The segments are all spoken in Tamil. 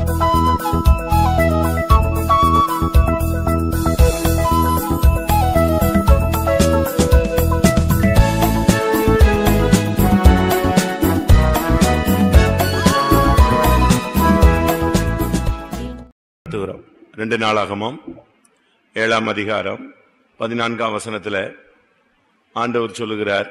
நடத்துகிறோம் ரெண்டு நாளாகமும் ஏழாம் அதிகாரம் பதினான்காம் வசனத்துல ஆண்டவர் சொல்லுகிறார்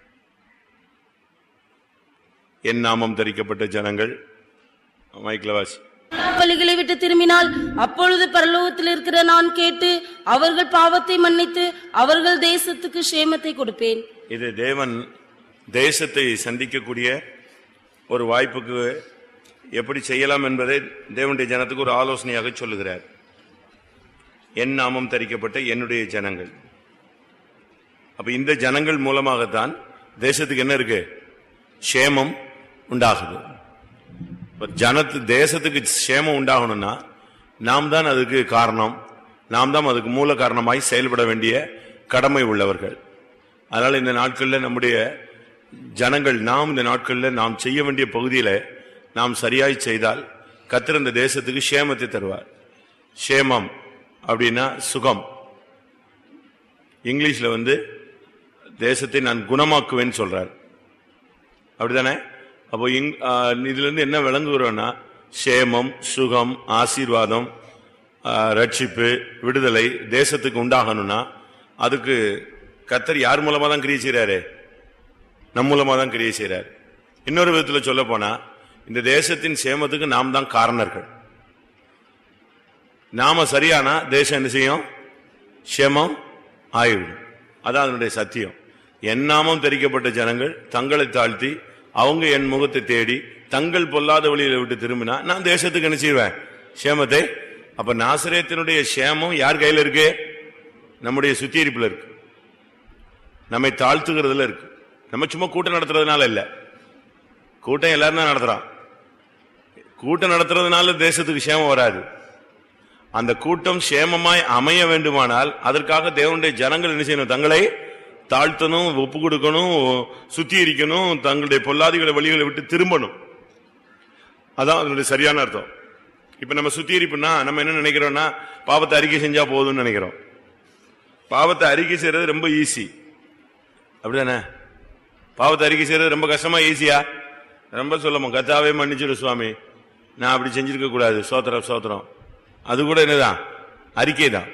என் நாமம் தரிக்கப்பட்ட ஜனங்கள் மைக்கில் வாசி பலிகளை விட்டு திரும்பினால் அப்பொழுது பரலோகத்தில் இருக்கிற நான் கேட்டு அவர்கள் பாவத்தை மன்னித்து அவர்கள் தேசத்துக்கு சேமத்தை கொடுப்பேன் இது தேவன் தேசத்தை சந்திக்கக்கூடிய ஒரு வாய்ப்புக்கு எப்படி செய்யலாம் என்பதை தேவனுடைய ஜனத்துக்கு ஒரு ஆலோசனையாக சொல்லுகிறார் என் நாமம் தரிக்கப்பட்ட என்னுடைய ஜனங்கள் அப்ப இந்த ஜனங்கள் மூலமாகத்தான் தேசத்துக்கு என்ன இருக்கு சேமம் உண்டாகுது இப்ப ஜனத்து தேசத்துக்கு சேமம் உண்டாகணும்னா நாம் தான் அதுக்கு காரணம் நாம் தான் அதுக்கு மூல காரணமாய் செயல்பட வேண்டிய கடமை உள்ளவர்கள் அதனால இந்த நாட்கள்ல நம்முடைய ஜனங்கள் நாம் இந்த நாட்கள்ல நாம் செய்ய வேண்டிய பகுதியில நாம் சரியாய் செய்தால் கர்த்தர் இந்த தேசத்துக்கு சேமத்தை தருவார் சேமம் அப்படின்னா சுகம் இங்கிலீஷ்ல வந்து தேசத்தை நான் குணமாக்குவேன்னு சொல்றார் அப்படிதானே அப்போ இங் ஆ, இதுல இருந்து என்ன விளங்குகிறோம்னா சேமம் சுகம் ஆசீர்வாதம் ஆ, ரட்சிப்பு விடுதலை தேசத்துக்கு உண்டாகணும்னா அதுக்கு கத்தர் யார் மூலமா தான் கிரியை செய்றாரு நம் மூலமா தான் கிரியை செய்றார் இன்னொரு விதத்துல சொல்ல போனா இந்த தேசத்தின் சேமத்துக்கு நாம் தான் காரணர்கள் நாம சரியானா தேசம் என்ன செய்யும் சேமம் ஆகிவிடும் அதான் அதனுடைய சத்தியம் என் நாமம் தெரிக்கப்பட்ட ஜனங்கள் தங்களை தாழ்த்தி அவங்க என் முகத்தை தேடி தங்கள் பொல்லாத வழியில விட்டு திரும்பினா நான் தேசத்துக்கு என்ன செய்வேன் சேமத்தை அப்ப நாசரேத்தினுடைய சேமம் யார் கையில இருக்கு நம்முடைய சுத்திகரிப்புல இருக்கு நம்மை தாழ்த்துகிறதுல இருக்கு நம்ம சும்மா கூட்டம் நடத்துறதுனால இல்ல கூட்டம் எல்லாரும் தான் நடத்துறான் கூட்டம் நடத்துறதுனால தேசத்துக்கு சேமம் வராது அந்த கூட்டம் சேமமாய் அமைய வேண்டுமானால் அதற்காக தேவனுடைய ஜனங்கள் என்ன செய்யணும் தங்களை தாழ்த்தணும் ஒப்பு கொடுக்கணும் சுத்திகரிக்கணும் தங்களுடைய பொல்லாதிகளை வழிகளை விட்டு திரும்பணும் அதான் அதனுடைய சரியான அர்த்தம் இப்ப நம்ம சுத்திகரிப்புனா நம்ம என்ன நினைக்கிறோம்னா பாவத்தை அறிக்கை செஞ்சா போதும்னு நினைக்கிறோம் பாவத்தை அறிக்கை செய்யறது ரொம்ப ஈஸி அப்படிதானே பாவத்தை அறிக்கை செய்யறது ரொம்ப கஷ்டமா ஈஸியா ரொம்ப சொல்லணும் கத்தாவே மன்னிச்சிரு சுவாமி நான் அப்படி செஞ்சிருக்க கூடாது சோத்திரம் சோத்திரம் அது கூட என்னதான் அறிக்கை தான்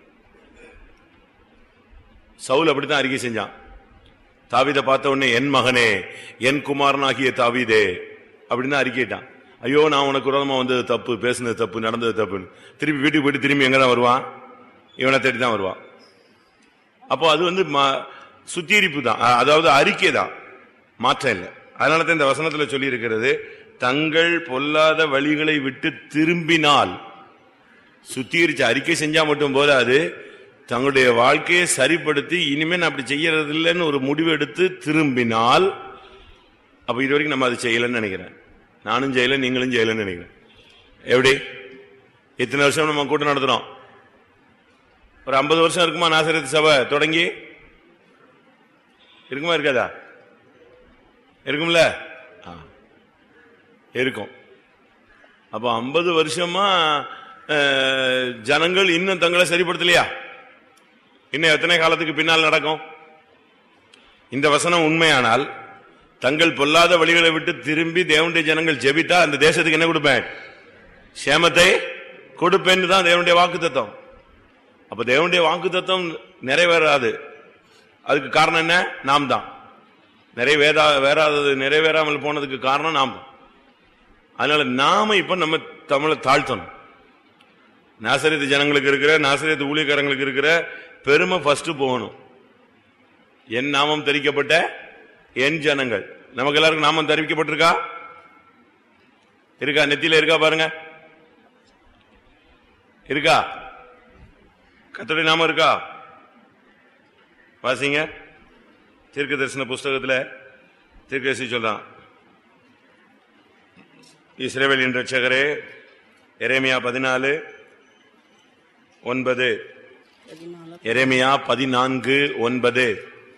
சவுல் அப்படித்தான் அறிக்கை செஞ்சான் தாவீதை பார்த்த உடனே என் மகனே என் குமாரனாகிய தாவீதே அப்படின்னு தான் அறிக்கைட்டான் ஐயோ நான் உனக்கு விரோதமா வந்தது தப்பு பேசுனது தப்பு நடந்தது தப்புன்னு திருப்பி வீட்டுக்கு போயிட்டு திரும்பி எங்க தான் வருவான் இவனை தேடி தான் வருவான் அப்போ அது வந்து ம- சுத்திகரிப்பு தான் அ- அதாவது அறிக்கை தான் மாற்றம் இல்லை அதனால தான் இந்த வசனத்துல சொல்லி இருக்கிறது தங்கள் பொல்லாத வழிகளை விட்டு திரும்பினால் சுத்திகரிச்சு அறிக்கை செஞ்சா மட்டும் போதாது தங்களுடைய வாழ்க்கையை சரிப்படுத்தி இனிமே நான் அப்படி செய்யறது இல்லைன்னு ஒரு முடிவு எடுத்து திரும்பினால் அப்ப இது வரைக்கும் நம்ம அதை செய்யலைன்னு நினைக்கிறேன் நானும் செய்யல நீங்களும் செய்யலைன்னு நினைக்கிறேன் எப்படி இத்தனை வருஷம் நம்ம கூட்டம் நடத்துறோம் ஒரு ஐம்பது வருஷம் இருக்குமா நாசரத்து சபை தொடங்கி இருக்குமா இருக்காதா இருக்கும்ல ஆ. இருக்கும் அப்போ ஐம்பது வருஷமா அஹ், ஜனங்கள் இன்னும் தங்களை சரிப்படுத்தலையா இன்னும் எத்தனை காலத்துக்கு பின்னால் நடக்கும் இந்த வசனம் உண்மையானால் தங்கள் பொல்லாத வழிகளை விட்டு திரும்பி தேவனுடைய ஜனங்கள் ஜெபித்தா அந்த தேசத்துக்கு என்ன கொடுப்பேன் சேமத்தை கொடுப்பேன்னு தான் தேவனுடைய வாக்கு தத்துவம் அப்ப தேவனுடைய வாக்கு தத்துவம் நிறைவேறாது அதுக்கு காரணம் என்ன நாம் தான் நிறைவேறா வேறாதது நிறைவேறாமல் போனதுக்கு காரணம் நாம் தான் அதனால நாம இப்ப நம்ம தமிழை தாழ்த்தணும் நாசரியத்து ஜனங்களுக்கு இருக்கிற நாசரியத்து ஊழியக்காரங்களுக்கு இருக்கிற பெருமை ஃபர்ஸ்ட் போகணும் என் நாமம் தெரிவிக்கப்பட்ட என் ஜனங்கள் நமக்கு எல்லாருக்கும் நாமம் தெரிவிக்கப்பட்டிருக்கா இருக்கா நெத்தியில இருக்கா பாருங்க இருக்கா கத்தோடைய நாமம் இருக்கா வாசிங்க தீர்க்க தரிசன புஸ்தகத்துல தீர்க்கதரிசி சொல்றான் இஸ்ரேவேலின் ரட்சகரே எரேமியா பதினாலு ஒன்பது எரேமியா பதினான்கு ஒன்பது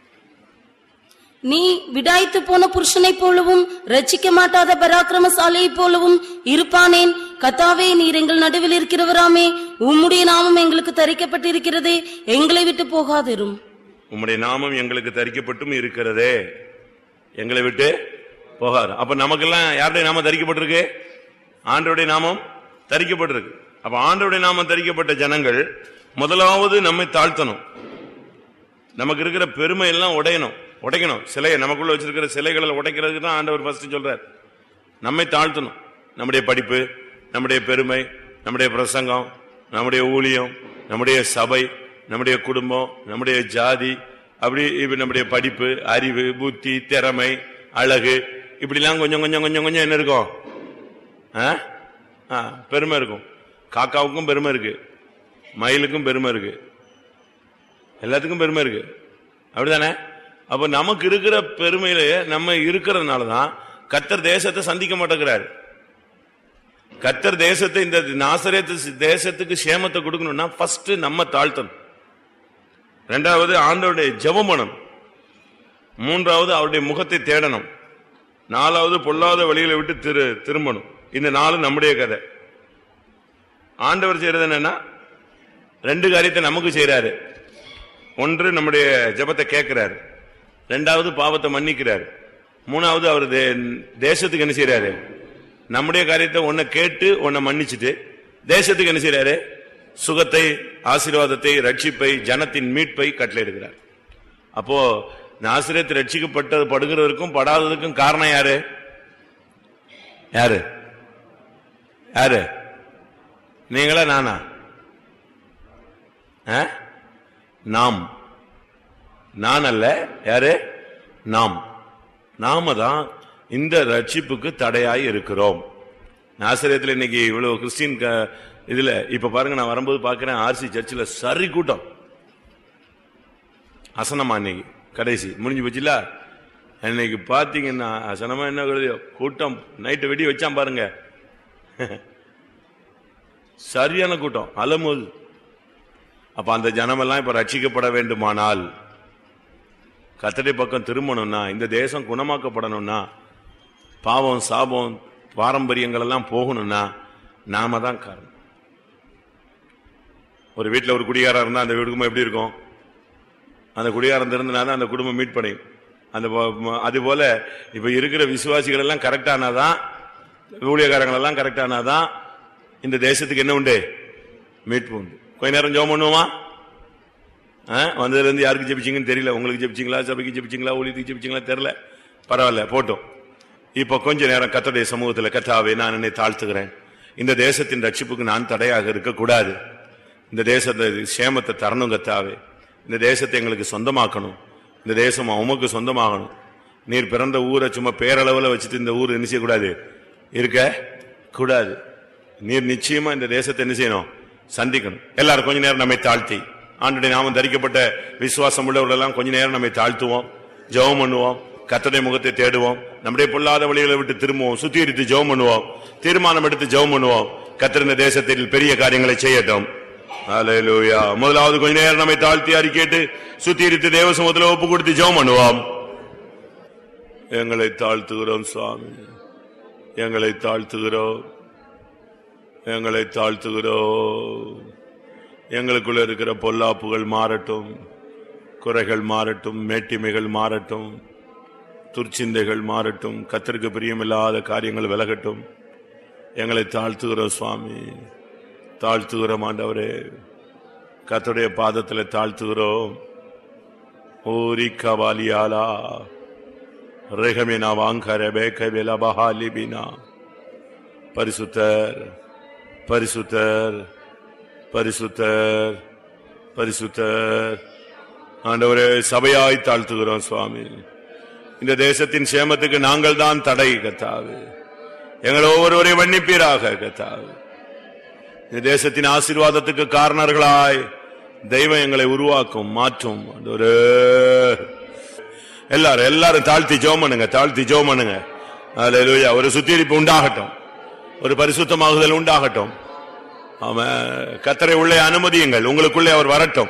நீ விடாய்த்து போன புருஷனைப் போலவும் ரட்சிக்க மாட்டாத பராக்கிரமசாலியைப் போலவும் இருப்பானேன் கத்தாவே நீர் எங்கள் நடுவில் இருக்கிறவராமே உம்முடைய நாமம் எங்களுக்கு தரிக்கப்பட்டிருக்கிறதே எங்களை விட்டு போகாதிரும் உம்முடைய நாமம் எங்களுக்கு தரிக்கப்பட்டும் இருக்கிறதே எங்களை விட்டு போகாது அப்ப நமக்கெல்லாம் யாருடைய நாமம் தரிக்கப்பட்டிருக்கு ஆண்டவருடைய நாமம் தரிக்கப்பட்டிருக்கு அப்ப ஆண்டவருடைய நாமம் தரிக்கப்பட்ட ஜனங்கள் முதலாவது நம்மை தாழ்த்தணும் நமக்கு இருக்கிற பெருமை எல்லாம் உடையணும் உடைக்கணும் சிலையை நமக்குள்ள வச்சிருக்கிற சிலைகளை உடைக்கிறதுக்கு தான் ஆண்டவர் ஃபர்ஸ்ட் சொல்றார் நம்மை தாழ்த்தணும் நம்முடைய படிப்பு நம்முடைய பெருமை நம்முடைய பிரசங்கம் நம்முடைய ஊழியம் நம்முடைய சபை நம்முடைய குடும்பம் நம்முடைய ஜாதி அப்படி இப்ப நம்முடைய படிப்பு அறிவு புத்தி திறமை அழகு இப்படிலாம் கொஞ்சம் கொஞ்சம் கொஞ்சம் கொஞ்சம் என்ன இருக்கும் ஆ? ஆ, பெருமை இருக்கும் காக்காவுக்கும் பெருமை இருக்கு மயிலுக்கும் பெருமை இருக்கு எல்லாத்துக்கும் பெருமை இருக்கு அப்படிதானே அப்ப நமக்கு இருக்கிற பெருமையில நம்ம இருக்கிறதுனால தான் கத்தர் தேசத்தை சந்திக்க மாட்டேங்கிறார் கத்தர் தேசத்தை இந்த நாசரேத்து தேசத்துக்கு சேமத்தை கொடுக்கணும்னா ஃபர்ஸ்ட் நம்ம தாழ்த்தணும் ரெண்டாவது ஆண்டவருடைய ஜெபமனம் மூன்றாவது அவருடைய முகத்தை தேடணும் நாலாவது பொல்லாத வழிகளை விட்டு திரு திரும்பணும் இந்த நாலு நம்முடைய கதை ஆண்டவர் செய்யறது என்னன்னா ரெண்டு காரியத்தை நமக்கு செய்யறாரு ஒன்று நம்முடைய ஜெபத்தை கேட்கிறாரு ரெண்டாவது பாவத்தை மன்னிக்கிறார் மூணாவது அவர் தே- தேசத்துக்கு என்ன செய்யறாரு நம்முடைய காரியத்தை ஒன்ன கேட்டு ஒன்ன மன்னிச்சுட்டு தேசத்துக்கு என்ன செய்யறாரு சுகத்தை ஆசீர்வாதத்தை ரட்சிப்பை ஜனத்தின் மீட்பை கட்டளையிடுகிறார் அப்போ நாசிரியத்து ரட்சிக்கப்பட்டது படுகிறதற்கும் படாததுக்கும் காரணம் யாரு யாரு யாரு நீங்களா நானா ஆ? நாம் நான் அல்ல யாரு நாம் நாம தான் இந்த ரட்சிப்புக்கு தடையாய் இருக்கிறோம் நாசிரியத்தில் இன்னைக்கு இவ்வளவு கிறிஸ்டின் க- இதுல இப்ப பாருங்க நான் வரும்போது பாக்குறேன் ஆர்சி சர்ச்சில் சரி கூட்டம் அசனமா இன்னைக்கு கடைசி முடிஞ்சு போச்சுல இன்னைக்கு பாத்தீங்கன்னா அசனமா என்ன கழுதியோ கூட்டம் நைட்டு வெடி வச்சான் பாருங்க சரியான கூட்டம் அலமோது அப்ப அந்த ஜனமெல்லாம் இப்ப ரட்சிக்கப்பட வேண்டுமானால் கத்தடை பக்கம் திரும்பணும்னா இந்த தேசம் குணமாக்கப்படணும்னா பாவம் சாபம் பாரம்பரியங்கள் எல்லாம் போகணும்னா நாம தான் காரணம் ஒரு வீட்டில் ஒரு குடிகாரன் இருந்தா அந்த குடும்பம் எப்படி இருக்கும் அந்த குடிகாரன் இருந்தனா தான் அந்த குடும்பம் மீட் பண்ணியும் அந்த போ- அது போல இப்ப இருக்கிற விசுவாசிகள் எல்லாம் கரெக்டானாதான் ஊழியக்காரங்கள் எல்லாம் கரெக்டானாதான் இந்த தேசத்துக்கு என்ன உண்டு மீட்பு உண்டு கொஞ்ச நேரம் ஜெபம் பண்ணுவோமா ஆ? வந்ததுல இருந்து யாருக்கு ஜெபிச்சீங்கன்னு தெரியல உங்களுக்கு ஜெபிச்சீங்களா சபைக்கு ஜெபிச்சீங்களா ஊழியத்துக்கு ஜெபிச்சீங்களா தெரியல பரவாயில்ல போட்டோம் இப்ப கொஞ்ச நேரம் கத்தடைய சமூகத்துல கத்தாவே நான் என்னை தாழ்த்துகிறேன் இந்த தேசத்தின் ரட்சிப்புக்கு நான் தடையாக இருக்கக்கூடாது இந்த தேசத்தை சேமத்தை தரணும் கத்தாவே இந்த தேசத்தை எங்களுக்கு சொந்தமாக்கணும் இந்த தேசம் உமக்கு சொந்தமாகணும் நீர் பிறந்த ஊரை சும்மா பேரளவுல வச்சுட்டு இந்த ஊர் என்ன செய்யக்கூடாது இருக்க கூடாது நீர் நிச்சயமா இந்த தேசத்தை என்ன செய்யணும் சந்திக்கணும் எல்லாரும் கொஞ்ச நேரம் நம்மை தாழ்த்தி ஆண்டுடைய நாமம் தரிக்கப்பட்ட விசுவாசம் உள்ளவர்கள் எல்லாம் கொஞ்ச நேரம் நம்மை தாழ்த்துவோம் ஜெபம் பண்ணுவோம் கத்தடைய முகத்தை தேடுவோம் நம்முடைய பொல்லாத வழிகளை விட்டு திரும்புவோம் சுத்திகரித்து ஜெபம் பண்ணுவோம் தீர்மானம் எடுத்து ஜெபம் பண்ணுவோம் கத்தர் இந்த தேசத்தில் பெரிய காரியங்களை செய்யட்டும் ஹalleluya முதலாவது கொஞ்ச நேரம் நம்மை தாழ்த்தி அறிக்கையிட்டு சுத்திகரித்து தேவ சமூகத்தில் ஒப்பு கொடுத்து ஜெபம் பண்ணுவோம் எங்களை தாழ்த்துகிறோம் சுவாமி எங்களை தாழ்த்துகிறோம் எங்களை தாழ்த்துகிறோம் எங்களுக்குள்ள இருக்கிற பொல்லாப்புகள் மாறட்டும் குறைகள் மாறட்டும் மேட்டிமைகள் மாறட்டும் துர்ச்சிந்தைகள் மாறட்டும் கத்திற்கு பிரியமில்லாத காரியங்கள் விலகட்டும் எங்களை தாழ்த்துகிறோம் சுவாமி தாழ்த்துகிறோம் ஆண்டவரே கத்துடைய பாதத்தில் தாழ்த்துகிறோம் ஓரி கவாலியாலா ரெகமினா வாங்கர பேக்க விலபஹாலிபினா பரிசுத்தர் பரிசுத்தர் பரிசுத்தர் பரிசுத்தர் ஆண்டவரே சபையாய் தாழ்த்துகிறோம் சுவாமி இந்த தேசத்தின் சேமத்துக்கு நாங்கள் தான் தடை கத்தாவு எங்கள் ஒவ்வொருவரை மன்னிப்பீராக கத்தாவு இந்த தேசத்தின் ஆசீர்வாதத்துக்கு காரணர்களாய் தெய்வம் எங்களை உருவாக்கும் மாற்றும் ஆண்டவரே எல்லாரும் எல்லாரும் தாழ்த்தி ஜெபம் பண்ணுங்க தாழ்த்தி ஜெபம் பண்ணுங்க அல்லேலூயா ஒரு சுத்திகரிப்பு உண்டாகட்டும் ஒரு பரிசுத்தமாகுதல் உண்டாகட்டும் அவன் கத்தரை உள்ளே அனுமதியுங்கள் உங்களுக்குள்ளே அவர் வரட்டும்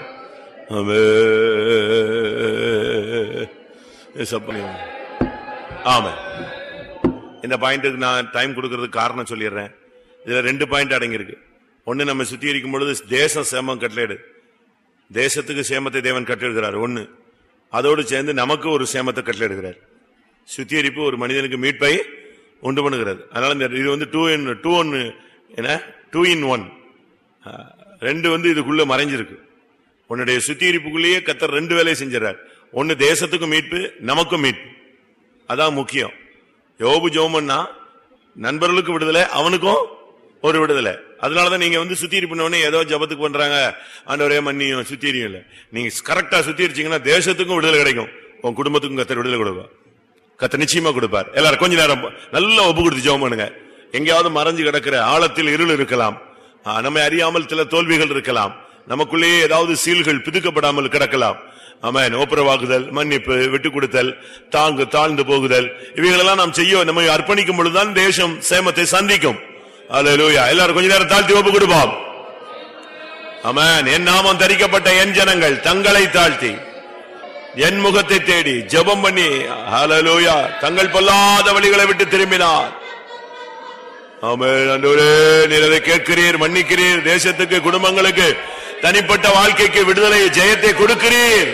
ஆமா இந்த பாயிண்ட்டுக்கு நான் டைம் கொடுக்கறதுக்கு காரணம் சொல்லிடுறேன் இதுல ரெண்டு பாயிண்ட் அடங்கியிருக்கு ஒன்னு நம்ம சுத்திகரிக்கும் பொழுது தேசம் சேமம் கட்டளையிடு தேசத்துக்கு சேமத்தை தேவன் கட்டளிடுகிறார் ஒன்னு அதோடு சேர்ந்து நமக்கு ஒரு சேமத்தை கட்டளிடுகிறார் சுத்திகரிப்பு ஒரு மனிதனுக்கு மீட்பை உண்டு பண்ணுகிறது அதனால இந்த இது வந்து டூ இன் டூ ஒன் என்ன டூ இன் ஒன் ரெண்டு வந்து இதுக்குள்ள மறைஞ்சிருக்கு உன்னுடைய சுத்திகரிப்புக்குள்ளேயே கத்தர் ரெண்டு வேலையை செஞ்சார் ஒன்னு தேசத்துக்கும் மீட்பு நமக்கும் மீட்பு அதான் முக்கியம் யோபு ஜோமன்னா நண்பர்களுக்கு விடுதலை அவனுக்கும் ஒரு விடுதலை அதனாலதான் நீங்க வந்து சுத்திகரிப்பு ஏதோ ஜபத்துக்கு பண்றாங்க ஆண்டவரே மன்னியும் சுத்திரியும் இல்ல நீங்க கரெக்டா சுத்திரிச்சீங்கன்னா தேசத்துக்கும் விடுதலை கிடைக்கும் உன் குடும்பத்துக்கும் கத்தர் விடுதலை கொடுக்கும் கத்த நிச்சயமா கொடுப்பார் எல்லாரும் கொஞ்ச நேரம் நல்லா ஒப்பு கொடுத்து ஜெபம் பண்ணுங்க எங்கேயாவது மறைஞ்சு கிடக்கிற ஆழத்தில் இருள் இருக்கலாம் ஆ, நம்மை அறியாமல் சில தோல்விகள் இருக்கலாம் நமக்குள்ளேயே ஏதாவது சீல்கள் பிதுக்கப்படாமல் கிடக்கலாம் ஆமென் ஒப்புரவாக்குதல் மன்னிப்பு விட்டு கொடுத்தல் தாங்கு தாழ்ந்து போகுதல் இவைகளெல்லாம் நாம் செய்ய நம்மை அர்ப்பணிக்கும் பொழுதுதான் தேசம் சேமத்தை சந்திக்கும் அல்லேலூயா எல்லாரும் கொஞ்ச நேரம் தாழ்த்தி ஒப்பு கொடுப்போம் ஆமென் என் நாமம் தரிக்கப்பட்ட என் ஜனங்கள் தங்களை தாழ்த்தி என் முகத்தை தேடி ஜெபம் பண்ணி ஹalleluya தங்கள் பொல்லாத வழிகளை விட்டு திரும்பினார் ஆமென் ஆண்டவரே நீர் அதை கேட்கிறீர் மன்னிக்கிறீர் தேசத்துக்கு குடும்பங்களுக்கு தனிப்பட்ட வாழ்க்கைக்கு விடுதலை ஜெயத்தை கொடுக்கிறீர்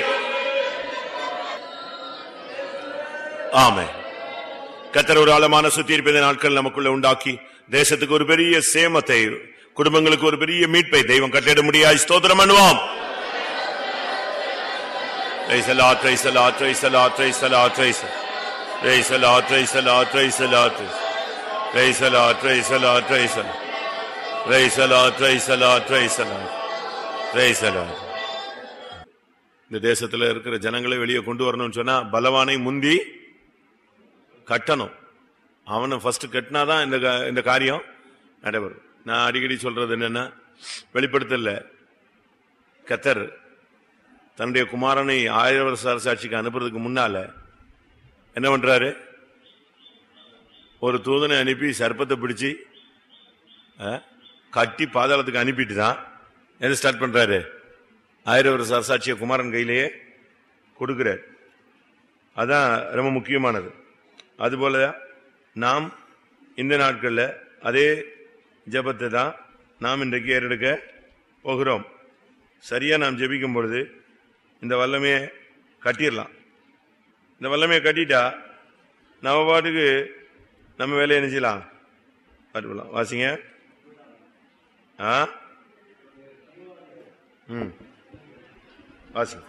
ஆமென் கத்தர் ஒரு ஆழமான சுத்தியிருப்பதை நாட்கள் நமக்குள்ள உண்டாக்கி தேசத்துக்கு ஒரு பெரிய சேமத்தை குடும்பங்களுக்கு ஒரு பெரிய மீட்பை தெய்வம் கட்டிட முடியாது ஸ்தோத்திரம் பண்ணுவோம் Praise the Lord, praise the Lord, praise the Lord, praise the Lord, praise the praise the Lord, praise the Lord, praise the Lord, praise the Lord, praise the Lord, praise the Lord, praise the Lord, praise the Lord, praise the Lord, praise the Lord. இந்த தேசத்துல இருக்கிற ஜனங்களை வெளியே கொண்டு வரணும்னு சொன்னா பலவானை முந்தி கட்டணும் அவனை ஃபர்ஸ்ட் கட்டினாதான் இந்த கா- இந்த காரியம் நடைபெறும் நான் அடிக்கடி சொல்றது என்னன்னா வெளிப்படுத்தல கத்தர் தன்னுடைய குமாரனை ஆயிரம் வருஷ அரசாட்சிக்கு அனுப்புறதுக்கு முன்னால என்ன பண்றாரு ஒரு தூதனை அனுப்பி சர்ப்பத்தை பிடிச்சு அஹ், கட்டி பாதாளத்துக்கு அனுப்பிட்டு தான் எதை ஸ்டார்ட் பண்றாரு ஆயிரம் வருஷ அரசாட்சியை குமாரன் கையிலேயே கொடுக்கிறார் அதான் ரொம்ப முக்கியமானது அதுபோல நாம் இந்த நாட்கள்ல அதே ஜெபத்தை தான் நாம் இன்றைக்கு ஏறெடுக்க போகிறோம் சரியா நாம் ஜெபிக்கும் பொழுது இந்த வல்லமையை கட்டிடலாம் இந்த வல்லமையை கட்டிட்டா நம்ம பாட்டுக்கு நம்ம வேலையை என்ன செய்யலாம் பார்த்துக்கலாம் வாசிங்க ஆ ம் வாசிங்க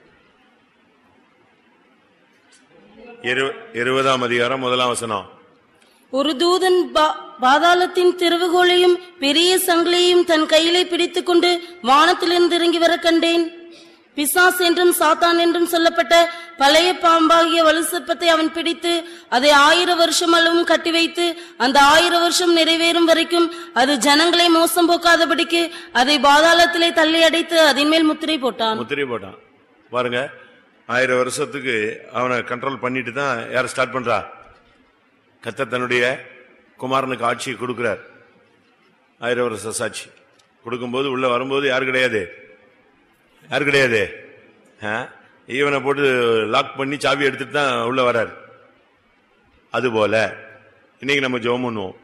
இரு- இருபதாம் அதிகாரம் முதலாம் வசனம் ஒரு தூதன் பா- பாதாளத்தின் திறவுகோலையும் பெரிய சங்கிலியையும் தன் கையிலே பிடித்துக்கொண்டு வானத்திலிருந்து இறங்கி வர கண்டேன் பிசாஸ் என்றும் சாத்தான் என்றும் சொல்லப்பட்ட பழைய பாம்பாகிய வலுசப்பத்தை அவன் பிடித்து அதை ஆயிரம் வருஷம் அளவும் கட்டி வைத்து அந்த ஆயிரம் வருஷம் நிறைவேறும் வரைக்கும் அது ஜனங்களை மோசம் போக்காதபடிக்கு அதை பாதாளத்திலே தள்ளி அடைத்து அதன் மேல் முத்திரை போட்டான் முத்திரை போட்டான் பாருங்க ஆயிரம் வருஷத்துக்கு அவனை கண்ட்ரோல் பண்ணிட்டு தான் யார் ஸ்டார்ட் பண்றா கத்த தன்னுடைய குமாரனுக்கு ஆட்சியை கொடுக்கிறார் ஆயிரம் வருஷ சாட்சி கொடுக்கும்போது உள்ள வரும்போது யார் கிடையாது யார் கிடையாது ஆ? இவனை போட்டு லாக் பண்ணி சாவி எடுத்துட்டு தான் உள்ள வரார் அதுபோல இன்னைக்கு நம்ம ஜெபம் பண்ணுவோம்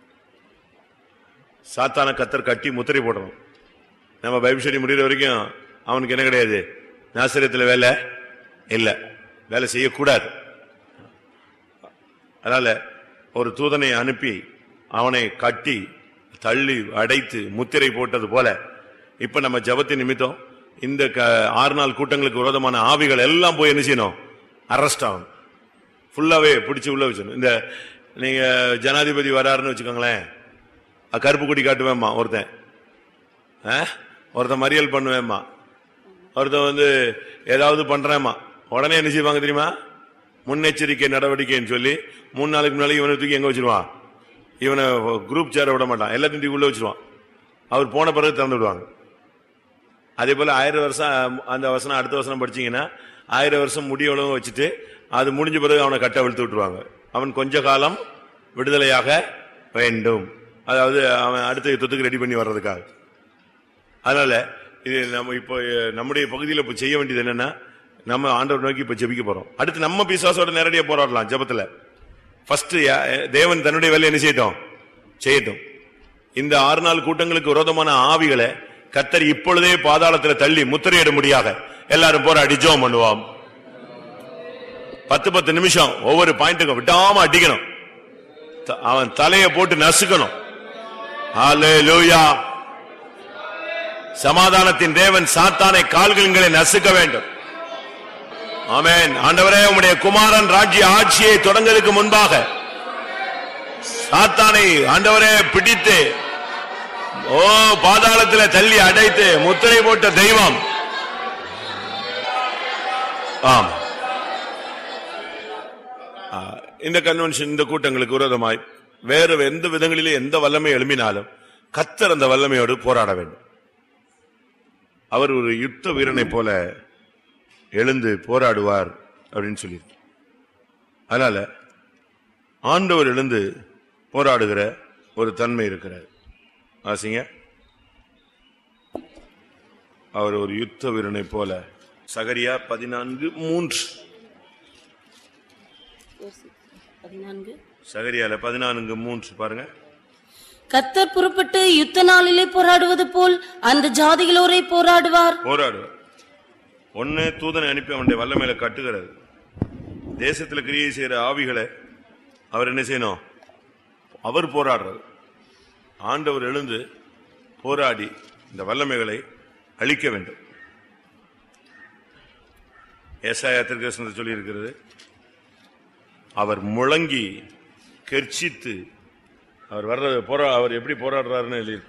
சாத்தான கத்தர் கட்டி முத்திரை போடணும் நம்ம பைபிள் ஸ்டடி முடிகிற வரைக்கும் அவனுக்கு என்ன கிடையாது நாசிரியத்தில் வேலை இல்ல வேலை செய்யக்கூடாது அதனால ஒரு தூதனை அனுப்பி அவனை கட்டி தள்ளி அடைத்து முத்திரை போட்டது போல இப்ப நம்ம ஜபத்தின் நிமித்தம் இந்த க- ஆறு நாள் கூட்டங்களுக்கு விரோதமான ஆவிகள் எல்லாம் போய் என்ன செய்யணும் அரெஸ்ட் ஆகணும் ஃபுல்லாவே பிடிச்சு உள்ள வச்சிடணும் இந்த நீங்க ஜனாதிபதி வராருன்னு வச்சுக்கோங்களேன் அஹ் கருப்பு கொடி காட்டுவேம்மா ஒருத்தன் ஆ? ஒருத்தன் மறியல் பண்ணுவேம்மா ஒருத்தன் வந்து ஏதாவது பண்றேம்மா உடனே என்ன செய்வாங்க தெரியுமா முன்னெச்சரிக்கை நடவடிக்கைன்னு சொல்லி மூணு நாளுக்கு முன்னாடி இவனை தூக்கி எங்க வச்சிருவான் இவனை குரூப் சேர விட மாட்டான் எல்லாத்தையும் தூக்கி உள்ள வச்சிருவான் அவர் போன பிறகு திறந்து விடுவாங்க அதே போல ஆயிரம் வருஷம் அந்த வசனம் அடுத்த வசனம் படிச்சீங்கன்னா ஆயிரம் வருஷம் முடியவளவும் வச்சுட்டு அது முடிஞ்ச பிறகு அவனை கட்ட விழுத்து விட்டுருவாங்க அவன் கொஞ்ச காலம் விடுதலையாக வேண்டும் அதாவது அவன் அடுத்த யுத்தத்துக்கு ரெடி பண்ணி வர்றதுக்காக அதனால இது நம்ம இப்போ அஹ், நம்முடைய பகுதியில் இப்போ செய்ய வேண்டியது என்னன்னா நம்ம ஆண்டவர் நோக்கி இப்போ ஜெபிக்க போறோம் அடுத்து நம்ம பிசாசோட நேரடியா போராடலாம் ஜெபத்துல ஃபர்ஸ்ட் தேவன் தன்னுடைய வேலையை என்ன செய்யட்டும் செய்யட்டும் இந்த ஆறு நாள் கூட்டங்களுக்கு விரோதமான ஆவிகளை கத்தர் இப்பொழுதே பாதாளத்துல தள்ளி முத்திரையிட முடியாக எல்லாரும் போராடி ஜோம் பண்ணுவோம் பத்து பத்து நிமிஷம் ஒவ்வொரு பாயிண்ட்டுக்கும் விடாம அடிக்கணும் த- அவன் தலையை போட்டு நசுக்கணும் ஹalleluya சமாதானத்தின் தேவன் சாத்தானை கால்களின்களை நசுக்க வேண்டும் ஆமென் ஆண்டவரே உம்முடைய குமாரன் ராஜ்ய ஆட்சியை தொடங்குவதற்கு முன்பாக சாத்தானை ஆண்டவரே பிடித்து ஓ பாதாளத்தில் தள்ளி அடைத்து முத்திரை போட்ட தெய்வம் ஆம் ஆ, இந்த கன்வென்ஷன் இந்த கூட்டங்களுக்கு விரோதமாய் வேறு எந்த விதங்களிலே எந்த வல்லமை எழும்பினாலும் கத்தர் அந்த வல்லமையோடு போராட வேண்டும் அவர் ஒரு யுத்த வீரனை போல எழுந்து போராடுவார் அப்படின்னு சொல்லி அதனால ஆண்டவர் எழுந்து போராடுகிற ஒரு தன்மை இருக்கிறார் ஆசிங்க அவர் ஒரு யுத்த வீரனை போல சகரியா பதினான்கு மூன்று பதினான்கு சகரியால பதினான்கு மூன்று பாருங்க கர்த்தர் புறப்பட்டு யுத்த நாளிலே போராடுவது போல் அந்த ஜாதிகளோரே போராடுவார் போராடுவார் ஒன்னு தூதனை அனுப்பி அவனுடைய வல்லமையில கட்டுகிறது தேசத்துல கிரியை செய்யற ஆவிகளை அவர் என்ன செய்யணும் அவர் போராடுறது ஆண்டவர் எழுந்து போராடி இந்த வல்லமைகளை அழிக்க வேண்டும் ஏசாயா திருக்கசனத்தை சொல்லி இருக்கிறது அவர் முழங்கி கெர்ச்சித்து அவர் வர்றது போரா அவர் எப்படி போராடுறாருன்னு எழுதியிருக்கு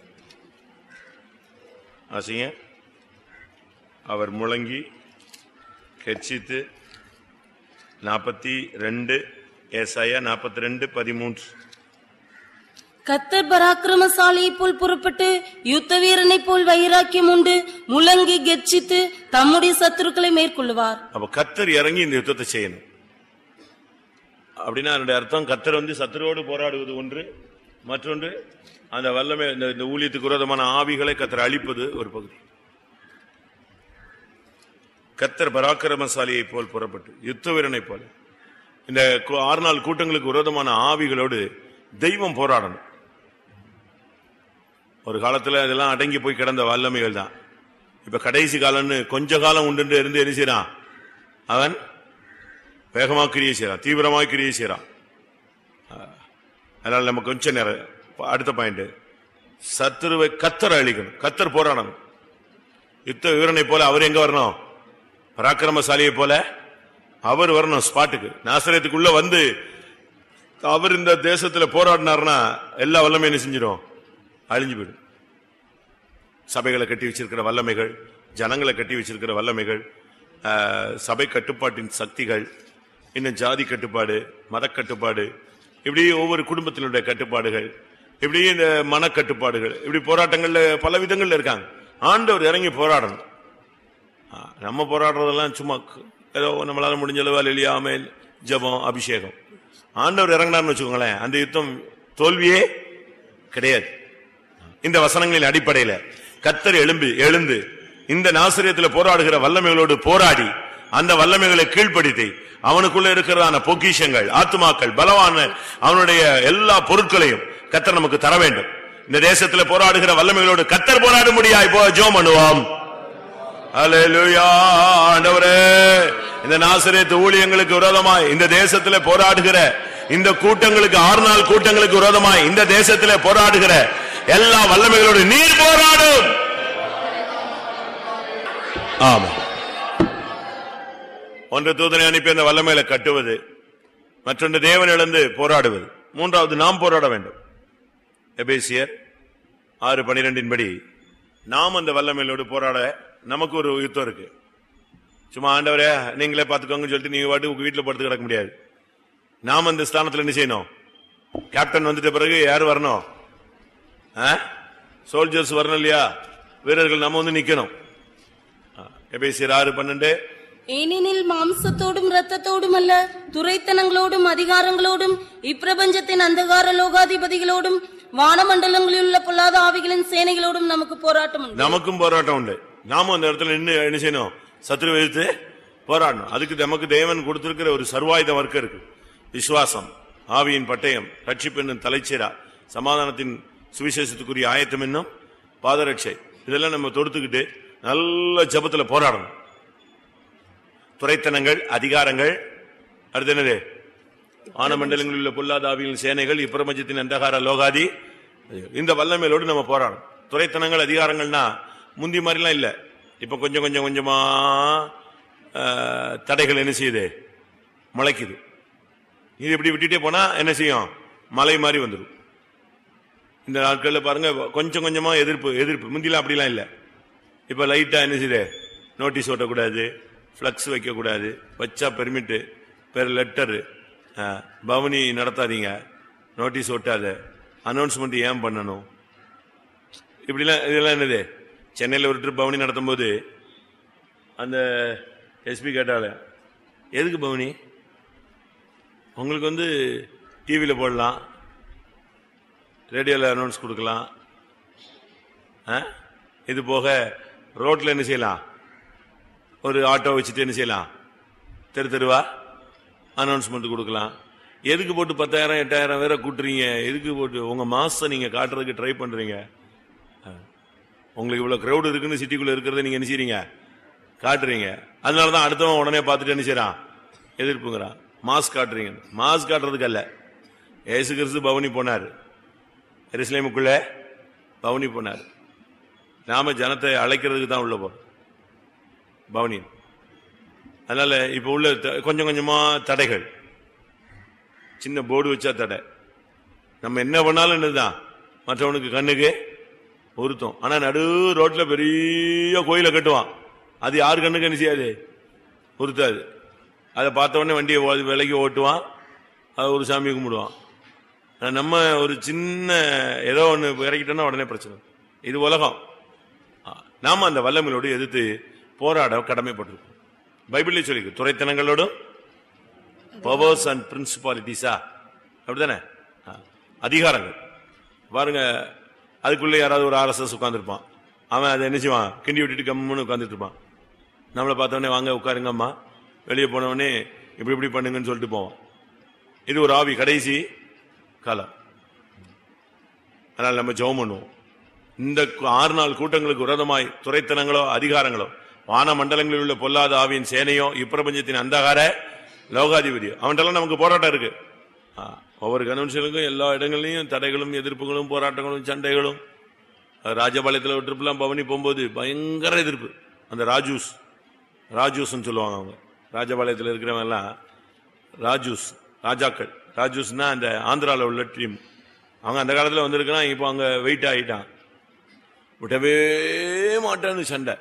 ஆசிங்க அவர் முழங்கி கெர்ச்சித்து நாற்பத்தி ரெண்டு ஏசாயா நாற்பத்தி ரெண்டு பதிமூன்று கர்த்தர் பராக்கிரமசாலியைப் போல் புறப்பட்டு யுத்த வீரனைப் போல் வைராக்கியம் உண்டு முழங்கி கெர்ச்சித்து தம்முடைய சத்துருக்களை மேற்கொள்ளுவார் அப்ப கத்தர் இறங்கி இந்த யுத்தத்தை செய்யணும் அப்படின்னா அதனுடைய அர்த்தம் கத்தர் வந்து சத்துருவோடு போராடுவது ஒன்று மற்றொன்று அந்த வல்லமை இந்த இந்த ஊழியத்துக்கு விரோதமான ஆவிகளை கத்தர் அழிப்பது ஒரு பகுதி கத்தர் பராக்கிரமசாலியை போல் புறப்பட்டு யுத்த வீரனை போல இந்த கு- ஆறு நாள் கூட்டங்களுக்கு விரோதமான ஆவிகளோடு தெய்வம் போராடணும் ஒரு காலத்துல இதெல்லாம் அடங்கி போய் கிடந்த வல்லமைகள் தான் இப்ப கடைசி காலம்னு கொஞ்ச காலம் உண்டு இருந்து என்ன செய்யறான் அவன் வேகமா கிரியை செய்யறான் தீவிரமா கிரியை செய்யறான் அஹ், அதனால நம்ம கொஞ்சம் நேரம் இப்ப அடுத்த பாயிண்ட் சத்துருவை கத்தர் அழிக்கணும் கத்தர் போராடணும் யுத்த வீரனை போல அவர் எங்க வரணும் பராக்கிரமசாலியை போல அவர் வரணும் ஸ்பாட்டுக்கு நாசரத்துக்குள்ள வந்து அவர் இந்த தேசத்துல போராடினார்னா எல்லா வல்லமையும் என்ன செஞ்சிடும் அழிஞ்சு போயிடும் சபைகளை கட்டி வச்சிருக்கிற வல்லமைகள் ஜனங்களை கட்டி வச்சிருக்கிற வல்லமைகள் ஆஹ், சபை கட்டுப்பாட்டின் சக்திகள் இன்னும் ஜாதி கட்டுப்பாடு மத கட்டுப்பாடு இப்படி ஒவ்வொரு குடும்பத்தினுடைய கட்டுப்பாடுகள் இப்படி இந்த மன கட்டுப்பாடுகள் இப்படி போராட்டங்கள்ல பல விதங்கள்ல இருக்காங்க ஆண்டவர் இறங்கி போராடணும் ஆ, நம்ம போராடுறதெல்லாம் சும்மா க- ஏதோ நம்மளால முடிஞ்ச அளவு அலியாமை ஜபம் அபிஷேகம் ஆண்டவர் இறங்கினார்னு வச்சுக்கோங்களேன் அந்த யுத்தம் தோல்வியே கிடையாது இந்த வசனங்களின் அடிப்படையில கத்தர் எழும்பி எழுந்து இந்த நாசிரியத்துல போராடுகிற வல்லமைகளோடு போராடி அந்த வல்லமைகளை கீழ்ப்படுத்தி அவனுக்குள்ள இருக்கிறதான பொக்கிஷங்கள் ஆத்துமாக்கள் பலவான அவனுடைய எல்லா பொருட்களையும் கத்தர் நமக்கு தர வேண்டும் இந்த தேசத்துல போராடுகிற வல்லமைகளோடு கத்தர் போராட முடியா இப்போ ஜோம் பண்ணுவோம் அல்லேலூயா ஆண்டவரே இந்த நாசரேத்து ஊழியங்களுக்கு விரோதமாய் இந்த தேசத்துல போராடுகிற இந்த கூட்டங்களுக்கு ஆறு நாள் கூட்டங்களுக்கு விரோதமாய் இந்த தேசத்துல போராடுகிற எல்லா வல்லமைகளோடு நீர் போராடும் ஆமா ஒன்று தூதனை அனுப்பி அந்த வல்லமையில கட்டுவது மற்றொன்று தேவன் இழந்து போராடுவது மூன்றாவது நாம் போராட வேண்டும் எபேசியர் ஆறு பனிரெண்டின் படி நாம் அந்த வல்லமையிலோடு போராட நமக்கு ஒரு யுத்தம் இருக்கு சும்மா ஆண்டவரே நீங்களே பாத்துக்கோங்கன்னு சொல்லிட்டு நீங்க வாட்டு உங்க வீட்டுல படுத்து கிடக்க முடியாது நாம் அந்த ஸ்தானத்துல என்ன செய்யணும் கேப்டன் வந்துட்ட பிறகு யார் வரணும் சோல்ஜர்ஸ் வரணும் இல்லையா வீரர்கள் நம்ம வந்து நிக்கணும் எபேசியர் ஆறு பன்னெண்டு ஏனெனில் மாம்சத்தோடும் இரத்தத்தோடும் அல்ல துரைத்தனங்களோடும் அதிகாரங்களோடும் இப்பிரபஞ்சத்தின் அந்தகார லோகாதிபதிகளோடும் வானமண்டலங்களில் உள்ள பொல்லாத ஆவிகளின் சேனைகளோடும் நமக்கு போராட்டம் உண்டு நமக்கும் போராட்டம் உண்டு நாமும் அந்த இடத்துல நின்று என்ன செய்யணும் சத்ரு எதிர்த்து போராடணும் அதுக்கு நமக்கு தேவன் கொடுத்திருக்கிற ஒரு சர்வாயுத வர்க்கம் இருக்கு விசுவாசம் ஆவியின் பட்டயம் ரட்சிப்பின் தலைச்சீரா சமாதானத்தின் சுவிசேஷத்துக்குரிய ஆயத்தம் என்னும் பாதரட்சை இதெல்லாம் நம்ம தொடுத்துக்கிட்டு நல்ல ஜபத்துல போராடணும் துறைத்தனங்கள் அதிகாரங்கள் அடுத்து என்னது ஆனமண்டலங்களில் உள்ள பொல்லாதாவியின் சேனைகள் இப்பிரபஞ்சத்தின் அந்தகார லோகாதி இந்த வல்லமையிலோடு நம்ம போராடணும் துறைத்தனங்கள் அதிகாரங்கள்னா முந்தி மாதிரிலாம் இல்ல இப்ப கொஞ்சம் கொஞ்சம் கொஞ்சமா ஆஹ், தடைகள் என்ன செய்யுது முளைக்குது இது இப்படி விட்டுட்டே போனா என்ன செய்யும் மலை மாதிரி வந்துடும் இந்த நாட்கள்ல பாருங்க கொஞ்சம் கொஞ்சமா எதிர்ப்பு எதிர்ப்பு முந்திலாம் அப்படிலாம் இல்ல இப்ப லைட்டா என்ன செய்யுது நோட்டீஸ் ஓட்டக்கூடாது ஃப்ளக்ஸ் வைக்கக்கூடாது வச்சா பெர்மிட்டு பெர் லெட்டரு பவனி நடத்தாதீங்க நோட்டீஸ் ஒட்டாத அனௌன்ஸ்மெண்ட் ஏன் பண்ணணும் இப்படிலாம் இதெல்லாம் என்னது சென்னையில் ஒரு ட்ரிப் பவனி நடத்தும் போது அந்த எஸ்பி கேட்டால எதுக்கு பவனி உங்களுக்கு வந்து டிவியில் போடலாம் ரேடியோவில் அனௌன்ஸ் கொடுக்கலாம் ஆ? இது போக ரோட்ல என்ன செய்யலாம் ஒரு ஆட்டோ வச்சுட்டு என்ன செய்யலாம் தெரு தெருவா அனௌன்ஸ்மெண்ட் கொடுக்கலாம் எதுக்கு போட்டு பத்தாயிரம் எட்டாயிரம் வேற கூட்டுறீங்க எதுக்கு போட்டு உங்க மாசம் நீங்க காட்டுறதுக்கு ட்ரை பண்றீங்க ஆ. உங்களுக்கு இவ்வளவு கிரௌட் இருக்குன்னு சிட்டிக்குள்ள இருக்கிறத நீங்க என்ன செய்றீங்க காட்டுறீங்க அதனாலதான் அடுத்தவன் உடனே பார்த்துட்டு என்ன செய்யறான் எதிர்ப்புங்கிறான் மாஸ் காட்டுறீங்க மாஸ் காட்டுறதுக்கு அல்ல ஏசு கிறிஸ்து பவனி போனார் எருசலேமுக்குள்ள பவனி போனார் நாம ஜனத்தை அழைக்கிறதுக்கு தான் உள்ள போறோம் பவனி அதனால இப்ப உள்ள த- கொஞ்சம் கொஞ்சமா தடைகள் சின்ன போர்டு வச்சா தடை நம்ம என்ன பண்ணாலும் என்னதுதான் மற்றவனுக்கு கண்ணுக்கு பொருத்தம் ஆனா நடு ரோட்ல பெரிய கோயிலை கட்டுவான் அது யாரு கண்ணுக்கு என்ன செய்யாது பொருத்தாது அதை பார்த்த உடனே வண்டியை ஓ- விலைக்கு ஓட்டுவான் அது ஒரு சாமி கும்பிடுவான் ஆனா நம்ம ஒரு சின்ன ஏதோ ஒன்று இறக்கிட்டோம்னா உடனே பிரச்சனை இது உலகம் ஆ, நாம அந்த வல்லமையோடு எதிர்த்து போராட கடமைப்பட்டிருக்கோம் பைபிள்ல சொல்லிருக்கு துறைத்தனங்களோடும் பவர்ஸ் அண்ட் பிரின்சிபாலிட்டிஸா அப்படிதானே ஆ, அதிகாரங்கள் பாருங்க அதுக்குள்ளே யாராவது ஒரு ஆர்எஸ்எஸ் உட்காந்துருப்பான் அவன் அதை என்ன செய்வான் கிண்டி விட்டுட்டு கம்முன்னு உட்காந்துட்டு இருப்பான் நம்மளை பார்த்தோன்னே வாங்க உட்காருங்க அம்மா வெளியே போனவொடனே இப்படி இப்படி பண்ணுங்கன்னு சொல்லிட்டு போவான் இது ஒரு ஆவி கடைசி காலம் அதனால நம்ம ஜெபம் பண்ணுவோம் இந்த கு- ஆறு நாள் கூட்டங்களுக்கு விரோதமாய் துறைத்தனங்களோ அதிகாரங்களோ வான மண்டலங்களில் உள்ள பொல்லாத ஆவியின் சேனையோ இப்பிரபஞ்சத்தின் அந்தகார லோகாதிபதியோ அவன்கிட்டலாம் நமக்கு போராட்டம் இருக்கு ஆ, ஒவ்வொரு கன்வென்ஷனுக்கும் எல்லா இடங்கள்லயும் தடைகளும் எதிர்ப்புகளும் போராட்டங்களும் சண்டைகளும் ராஜபாளையத்தில் ஒரு ட்ரிப்லாம் பவனி போகும்போது பயங்கர எதிர்ப்பு அந்த ராஜூஸ் ராஜூஸ்ன்னு சொல்லுவாங்க அவங்க ராஜபாளையத்தில் இருக்கிறவங்க எல்லாம் ராஜூஸ் ராஜாக்கள் ராஜூஸ்னா அந்த ஆந்திராவில் உள்ள டீம் அவங்க அந்த காலத்தில் வந்திருக்கிறான் இப்போ அங்க வெயிட் ஆகிட்டான் விடவே மாட்டான்னு சண்டை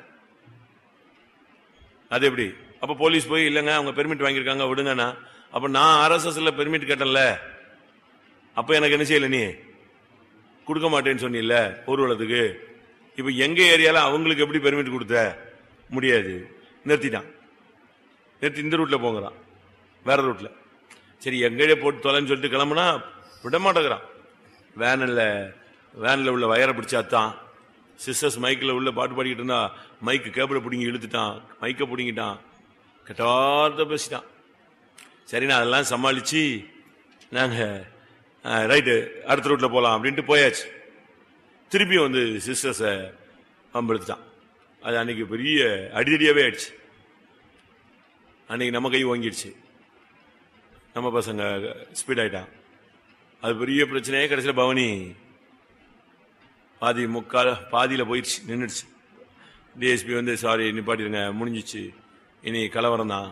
அது எப்படி அப்ப போலீஸ் போய் இல்லைங்க அவங்க பெர்மிட் வாங்கியிருக்காங்க விடுங்கண்ணா அப்ப நான் ஆர்எஸ்எஸ்ல பெர்மிட் கேட்டேன்ல அப்ப எனக்கு என்ன செய்யல நீ கொடுக்க மாட்டேன்னு சொன்னீல்ல ஊர்வலத்துக்கு இப்ப எங்க ஏரியால அவங்களுக்கு எப்படி பெர்மிட் கொடுத்த முடியாது நிறுத்திட்டான் நிறுத்தி இந்த ரூட்ல போங்கிறான் வேற ரூட்ல சரி எங்கேயே போட்டு தொலைன்னு சொல்லிட்டு கிளம்புனா விட மாட்டேங்கிறான் வேனில் வேனில் உள்ள வயரை பிடிச்சாத்தான் சிஸ்டர்ஸ் மைக்கில் உள்ள பாட்டு பாடிக்கிட்டு இருந்தா மைக்கு கேபிளை பிடிங்கி இழுத்துட்டான் மைக்கை பிடிங்கிட்டான் கெட்டார்த்த பேசிட்டான் சரி நான் அதெல்லாம் சமாளிச்சு நாங்க ரைட்டு அடுத்த ரூட்ல போலாம் அப்படின்ட்டு போயாச்சு திருப்பியும் வந்து சிஸ்டர்ஸை பம்பெடுத்துட்டான் அது அன்னைக்கு பெரிய அடிதடியாவே ஆயிடுச்சு அன்னைக்கு நம்ம கை வாங்கிடுச்சு நம்ம பசங்க ஸ்பீட் ஆயிட்டான் அது பெரிய பிரச்சனையே கடைசியில் பவனி பாதி முக்கால் பாதியில போயிடுச்சு நின்றுடுச்சு டிஎஸ்பி வந்து சாரி நிப்பாட்டிடுங்க முடிஞ்சிச்சு இனி கலவரம் தான்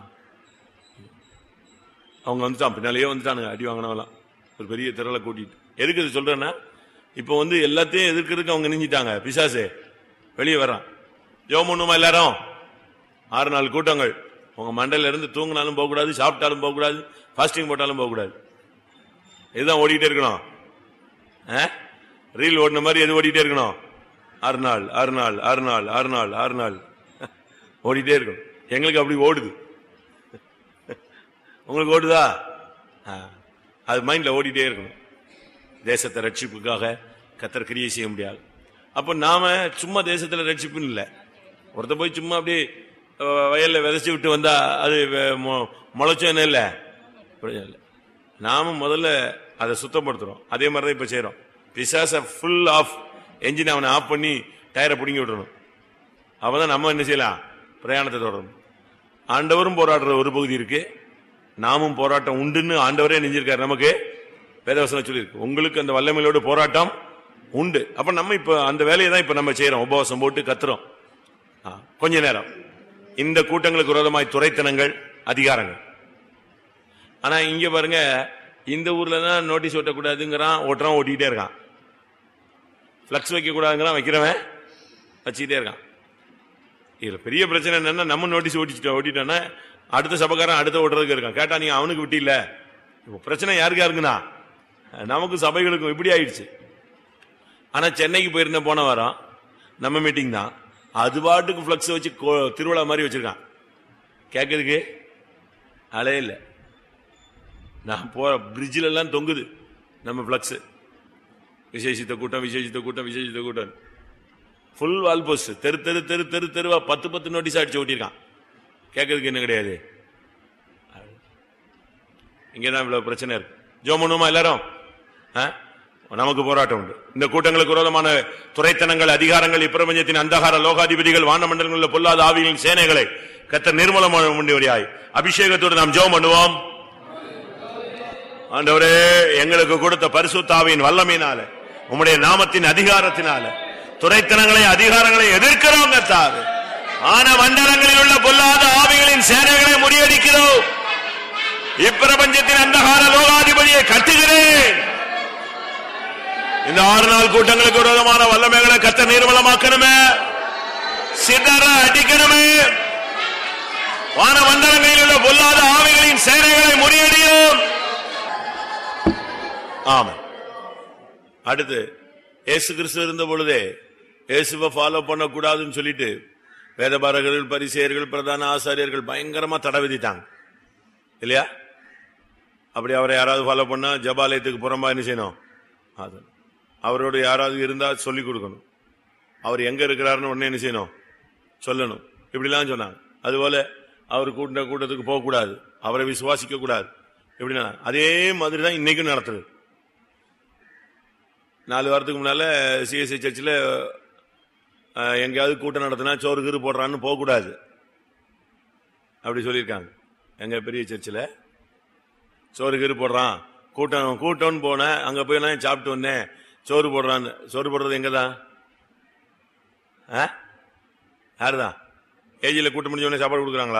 அவங்க வந்துட்டான் பின்னாலேயே வந்துட்டானுங்க அடி வாங்கினவெல்லாம் ஒரு பெரிய திரளை கூட்டிட்டு எதுக்கு இது சொல்றேன்னா இப்போ வந்து எல்லாத்தையும் எதிர்க்கிறதுக்கு அவங்க நெஞ்சிட்டாங்க பிசாசு வெளியே வர்றான் ஜோம் பண்ணுமா எல்லாரும் ஆறு நாள் கூட்டங்கள் உங்க மண்டையில இருந்து தூங்கினாலும் போகக்கூடாது சாப்பிட்டாலும் போகக்கூடாது ஃபாஸ்டிங் போட்டாலும் போகக்கூடாது இதுதான் ஓடிட்டே இருக்கணும் ஆ? ரீல் ஓடின மாதிரி எது ஓடிட்டே இருக்கணும் ஆறு நாள் ஆறு நாள் ஆறு நாள் ஆறு நாள் ஆறு நாள் ஓடிட்டே இருக்கணும் எங்களுக்கு அப்படி ஓடுது உங்களுக்கு ஓடுதா ஆ. அது மைண்ட்ல ஓடிட்டே இருக்கணும் தேசத்தை ரட்சிப்புக்காக கத்தர் கிரியை செய்ய முடியாது அப்ப நாம சும்மா தேசத்துல ரட்சிப்புன்னு இல்லை ஒருத்த போய் சும்மா அப்படியே அஹ், வயல்ல விதைச்சு விட்டு வந்தா அது வெ- மொ- முளைச்சோம் என்ன இல்லை பிரயோஜனம் இல்லை நாம முதல்ல அதை சுத்தப்படுத்துறோம் அதே மாதிரி தான் இப்ப செய்யறோம் பிசாச ஃபுல் ஆஃப் என்ஜின் அவனை ஆஃப் பண்ணி டயரை பிடுங்கி விட்டுறணும் அப்பதான் நம்ம என்ன செய்யலாம் பிரயாணத்தை தொடரணும் ஆண்டவரும் போராடுற ஒரு பகுதி இருக்கு நாமும் போராட்டம் உண்டுன்னு ஆண்டவரே நெஞ்சிருக்காரு நமக்கு வேதவசனம் சொல்லியிருக்கு உங்களுக்கு அந்த வல்லமையோட போராட்டம் உண்டு அப்ப நம்ம இப்ப அந்த வேலையை தான் இப்ப நம்ம செய்யறோம் உபவாசம் போட்டு கத்துறோம் ஆ, கொஞ்ச நேரம் இந்த கூட்டங்களுக்கு விரோதமாய் துரைத்தனங்கள் அதிகாரங்கள் ஆனா இங்க பாருங்க இந்த ஊர்ல தான் நோட்டீஸ் ஒட்டக்கூடாதுங்கிறான் ஓட்டுறான் ஓட்டிக்கிட்டே இருக்கான் பிளக்ஸ் வைக்க கூடாதுங்கிறான் வைக்கிறவன் வச்சுக்கிட்டே இருக்கான் இதுல பெரிய பிரச்சனை என்னன்னா நம்ம நோட்டீஸ் ஓட்டிச்சிட்டோம் ஓட்டிட்டோன்னா அடுத்த சபைக்காரன் அடுத்த ஓட்டுறதுக்கு இருக்கான் கேட்டா நீங்க அவனுக்கு விட்டு இல்ல இப்போ பிரச்சனை யாருக்கு யாருக்குன்னா நமக்கு சபைகளுக்கும் இப்படி ஆயிடுச்சு ஆனா சென்னைக்கு போயிருந்த போன வாரம் நம்ம மீட்டிங் தான் அது பாட்டுக்கு பிளக்ஸ் வச்சு கோ- திருவிழா மாதிரி வச்சிருக்கான் கேட்கறதுக்கு அலே இல்ல நான் போற பிரிட்ஜில் எல்லாம் தொங்குது நம்ம பிளக்ஸ் விசேஷித்த கூட்டம் விசேஷித்த கூட்டம் விசேஷித்த கூட்டம் ஃபுல் வால் போஸ்ட் தெரு தெரு தெரு தெரு தெருவா பத்து பத்து நோட்டீஸ் அடிச்சு ஓட்டியிருக்கான் கேட்கறதுக்கு என்ன கிடையாது இங்கதான் இவ்வளவு பிரச்சனை இருக்கு ஜோ பண்ணுவோமா எல்லாரும் ஆ? நமக்கு போராட்டம் உண்டு இந்த கூட்டங்களுக்கு விரோதமான துறைத்தனங்கள் அதிகாரங்கள் இப்பிரபஞ்சத்தின் அந்தகார லோகாதிபதிகள் வானமண்டலங்களில் பொல்லாத ஆவிகளின் சேனைகளை கத்த நிர்மலமான முன்னிவரியாய் அபிஷேகத்தோடு நாம் ஜெபம் பண்ணுவோம் ஆண்டவரே எங்களுக்கு கொடுத்த பரிசுத்தாவின் வல்லமையினால உம்முடைய நாமத்தின் அதிகாரத்தினால துறைத்தனங்களை அதிகாரங்களை எதிர்க்கிறோம் கத்தாது ஆன மண்டலங்களில் உள்ள பொல்லாத ஆவிகளின் சேனைகளை முறியடிக்கிறோம் இப்பிரபஞ்சத்தின் அந்தகார லோகாதிபதியை கட்டுகிறேன் இந்த ஆறு நாள் கூட்டங்களுக்கு விரோதமான வல்லமைகளை கத்த நிர்மலமாக்கணுமே சிதற அடிக்கணுமே வான மண்டலங்களில் உள்ள பொல்லாத ஆவிகளின் சேனைகளை முறியடியும் ஆமா அடுத்து இயேசு கிறிஸ்து இருந்த பொழுதே இயேசுவை ஃபாலோ பண்ணக்கூடாதுன்னு சொல்லிட்டு வேதபாரகர்கள் பரிசெயர்கள் பிரதான ஆசாரியர்கள் பயங்கரமா தடை விதித்தாங்க இல்லையா அப்படி அவரை யாராவது ஃபாலோ பண்ணா ஜபாலயத்துக்கு புறம்பா என்ன செய்யணும் அது அவரோட யாராவது இருந்தா சொல்லி கொடுக்கணும் அவர் எங்க இருக்கிறாருன்னு உடனே என்ன செய்யணும் சொல்லணும் இப்படிலாம் சொன்னாங்க அதுபோல அவர் கூட்ட கூட்டத்துக்கு போகக்கூடாது அவரை விசுவாசிக்க கூடாது எப்படின்னா அதே மாதிரி தான் இன்னைக்கும் நடத்துது நாலு வாரத்துக்கு முன்னால சிஎஸ்சி சர்ச்சில் எங்கேயாவது கூட்டம் நடத்தினா சோறு கீறு போடுறான்னு போகக்கூடாது அப்படி சொல்லியிருக்காங்க எங்க பெரிய சர்ச்சில் சோறு கீறு போடுறான் கூட்டம் கூட்டம்னு போனேன் அங்க போய் நான் சாப்பிட்டு வந்தேன் சோறு போடுறான்னு சோறு போடுறது எங்க தான் யாருதான் ஏஜில் கூட்டம் முடிஞ்ச உடனே சாப்பாடு கொடுக்குறாங்களா